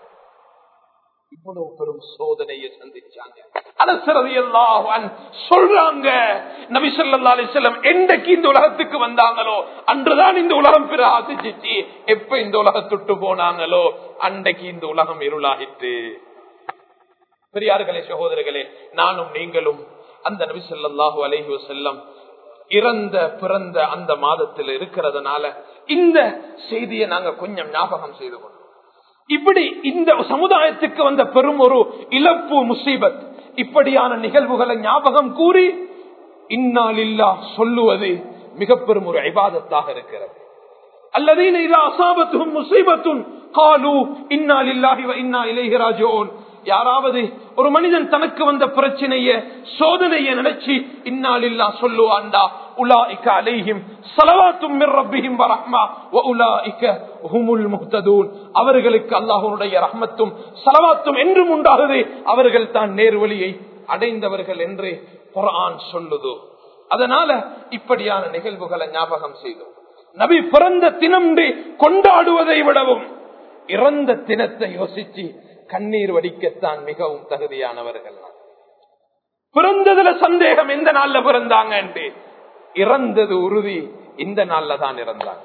இவ்வளவு பெரும் சோதனையை சந்திச்சாங்க அனசரதி எல்லாம் சொல்றாங்க நபி ஸல்லல்லாஹு அலைஹி வஸல்லம் என்னைக்கு இந்த உலகத்துக்கு வந்தாங்களோ அன்றுதான் இந்த உலகம் பிரகாசிச்சிச்சு எப்ப இந்த உலகத்துட்டு போனாங்களோ அன்றைக்கு இந்த உலகம் இருளாகிட்டு பெரியார்களே சகோதரர்களே நானும் நீங்களும் அந்த நபி ஸல்லல்லாஹு அலைஹி வஸல்லம் இறந்த பிறந்த அந்த மாதத்தில் இருக்கிறதுனால இந்த செய்தியை நாங்க கொஞ்சம் ஞாபகம் செய்து கொண்டோம் இப்படி இந்த சமுதாயத்துக்கு வந்த பெரும் ஒரு இழப்பு முசீபத் இப்படியான நிகழ்வுகளை ஞாபகம் கூறி இன்னாலில்லா சொல்லுவது மிக பெரும் ஒரு ஐபாதத்தாக இருக்கிறது அல்லதீன இதா அசாபத்தும் முசீபத்தும் காலு இன்னா லில்லாஹி வ இன்னா இலைஹி ராஜிஊன் யாராவது ஒரு மனிதன் தனக்கு வந்த பிரச்சனைய சோதனைய நினைச்சு இந்நாளில்லா சொல்லுவாண்டா உலாஇக்க அலைஹிம் ஸலவாத்தும் மிர் ரப்பிஹிம் வ ரஹ்மா வ உலாஇக்க ஹுமுல் முஹ்ததூன் அவர்களுக்கு அல்லாஹ்வுடைய ரஹ்மத்தும் ஸலவாத்தும் என்றும் உண்டாகுது அவர்கள் தான் நேர்வழியை அடைந்தவர்கள் என்று குர்ஆன் சொல்லுது அதனால இப்படியான நிகழ்வுகளை ஞாபகம் செய்தோம் நபி பிறந்த தினம் கொண்டாடுவதை விடவும் இறந்த தினத்தை யோசிச்சு கண்ணீர் வடிக்கத்தான் மிகவும் தகுதியானவர்கள் பிறந்ததுல சந்தேகம் எந்த நாள்ல பிறந்தாங்க என்று இறந்தது உறுதி இந்த நாள்ல தான் இறந்தாங்க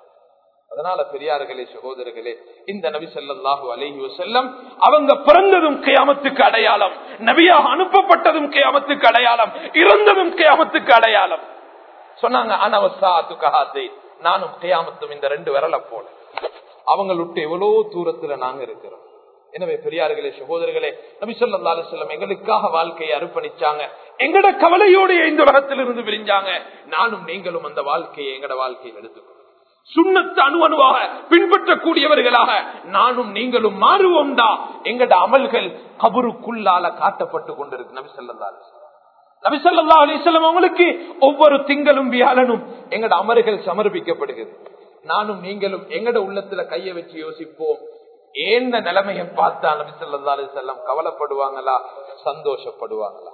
அதனால பெரியார்களே சகோதரர்களே இந்த நபி ஸல்லல்லாஹு அலைஹி வஸல்லம் அவங்க பிறந்ததும் கியாமத்துக்கு அடையாளம் நபியாக அனுப்பப்பட்டதும் கியாமத்துக்கு அடையாளம் இறந்ததும் கியாமத்துக்கு அடையாளம் சொன்னாங்க அனவசாத்து கஹாத்தை நானும் கியாமத்தும் இந்த ரெண்டு விரல போல அவங்களை விட்டு எவ்வளவு தூரத்துல நாங்க இருக்கிறோம் எனவே பெரியார்களே சகோதரர்களே நபி சொல்லா அலிஸ்லாம் எங்களுக்காக வாழ்க்கையை அர்ப்பணிச்சாங்க எங்கட கவலையோடு இந்த உலகத்தில் இருந்து விரிஞ்சாங்க நானும் நீங்களும் அந்த வாழ்க்கையை எங்கட வாழ்க்கையில் எடுத்துக்கணும் சுண்ணத்து அணு அணுவாக பின்பற்றக்கூடியவர்களாக நானும் நீங்களும் மாறுவோம்டா எங்கட அமல்கள் கபருக்குள்ளால காட்டப்பட்டு கொண்டிருக்கு நபி சொல்லா அலிஸ்லாம் நபிசல்லா அலிசல்லம் அவங்களுக்கு ஒவ்வொரு திங்களும் வியாழனும் எங்கட அமர்கள் சமர்ப்பிக்கப்படுகிறது நானும் நீங்களும் எங்கட உள்ளத்துல கைய வச்சு யோசிப்போம் ஏந்த நிலைமையை பார்த்தா நபிசல்லா அலிசல்லம் கவலைப்படுவாங்களா சந்தோஷப்படுவாங்களா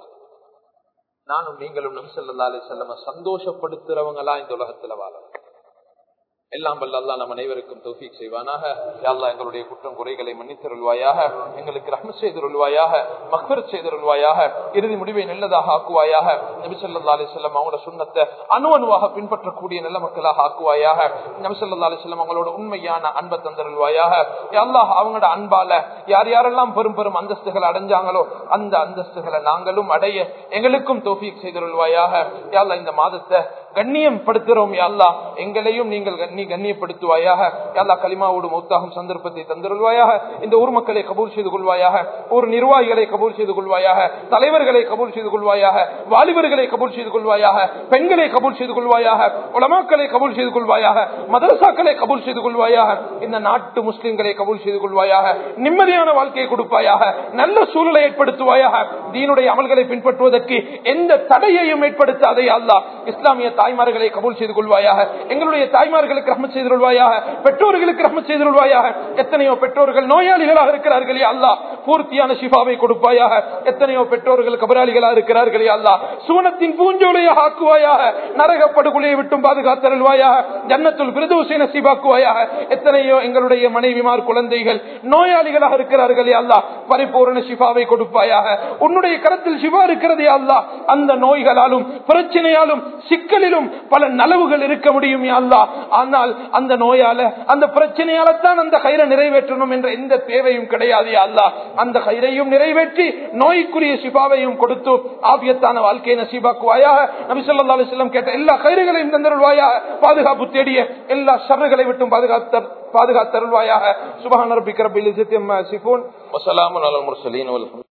நானும் நீங்களும் நபிசல்லா அலிசல்லம் சந்தோஷப்படுத்துறவங்களா இந்த உலகத்துல வாழணும் எல்லாம் வல்ல அல்லா நம் அனைவருக்கும் தௌஃபீக் செய்வானாக யாழ்லா எங்களுடைய குற்றம் குறைகளை மன்னித்தருள்வாயாக எங்களுக்கு ரஹ்ம செய்தருள்வாயாக மக்பர் செய்தருள்வாயாக இறுதி முடிவை நல்லதாக ஆக்குவாயாக நபிசல்லா அலிஸ்லாம் அவங்களோட சுண்ணத்தை அணு அணுவாக பின்பற்றக்கூடிய நல்ல மக்களாக ஆக்குவாயாக நபிசல்லா அலிஸ்லாம் அவங்களோட உண்மையான அன்பை தந்தருள்வாயாக யாழ்லாஹ் அவங்களோட அன்பால யார் யாரெல்லாம் பெரும் பெரும் அந்தஸ்துகளை அடைஞ்சாங்களோ அந்த அந்தஸ்துகளை நாங்களும் அடைய எங்களுக்கும் தௌஃபீக் செய்தருள்வாயாக யாழ்லா இந்த மாதத்தை கண்ணியம் படுத்துறோம் யாழ்லா எங்களையும் நீங்கள் கண்ணி கண்ணியப்படுத்துவாயாக யாழ்லா களிமாவோடு மௌத்தாகும் சந்தர்ப்பத்தை தந்திருள்வாயாக இந்த ஊர் மக்களை கபூல் செய்து கொள்வாயாக ஊர் நிர்வாகிகளை கபூல் செய்து கொள்வாயாக தலைவர்களை கபூல் செய்து கொள்வாயாக வாலிபர்களை கபூல் செய்து கொள்வாயாக பெண்களை கபூல் செய்து கொள்வாயாக உலமாக்களை கபூல் செய்து கொள்வாயாக மதரசாக்களை கபூல் செய்து கொள்வாயாக இந்த நாட்டு முஸ்லிம்களை கபூல் செய்து கொள்வாயாக நிம்மதியான வாழ்க்கையை கொடுப்பாயாக நல்ல சூழலை ஏற்படுத்துவாயாக தீனுடைய அமல்களை பின்பற்றுவதற்கு எந்த தடையையும் ஏற்படுத்தாதே அல்லா இஸ்லாமிய தாய்மார்களை கபூல் செய்து கொள்வாயாக எங்களுடைய தாய்மார்களுக்கு ரஹ்மத் செய்து கொள்வாயாக பெற்றோர்களுக்கு ரஹ்மத் செய்து கொள்வாயாக எத்தனையோ பெற்றோர்கள் நோயாளிகளாக இருக்கிறார்களே அல்லா பூர்த்தியான சிபாவை கொடுப்பாயாக எத்தனையோ பெற்றோர்கள் கபராளிகளாக இருக்கிறார்களே அல்லா சுவனத்தின் பூஞ்சோலையாக ஆக்குவாயாக நரக படுகொலையை விட்டும் பாதுகாத்தருள்வாயாக ஜன்னத்துள் பிரதோசை நசீபாக்குவாயாக எத்தனையோ எங்களுடைய மனைவிமார் குழந்தைகள் நோயாளிகளாக இருக்கிறார்களே அல்லா பரிபூர்ண சிபாவை கொடுப்பாயாக உன்னுடைய கரத்தில் சிவா இருக்கிறதே அல்லா அந்த நோய்களாலும் பிரச்சனையாலும் சிக்கலிலும் பல நலவுகள் இருக்க முடியும் அல்லா ஆனால் அந்த நோயால அந்த பிரச்சனையால தான் அந்த கயிறை நிறைவேற்றணும் என்ற எந்த தேவையும் கிடையாது அல்லா அந்த கயிறையும் நிறைவேற்றி நோய்க்குரிய சிபாவையும் கொடுத்து ஆபியத்தான வாழ்க்கையை நசீபாக்குவாயாக நபி சொல்லா அலிஸ்லாம் கேட்ட எல்லா கயிறுகளையும் தந்தருள்வாயாக பாதுகாப்பு தேடிய எல்லா சர்றுகளை விட்டும் பாதுகாத்த பாதுகாத்தருள்வாயாக சுபஹான ரபிக் ரபில் சிஃபூன் வசலாமுன் அலல் முர்சலீன்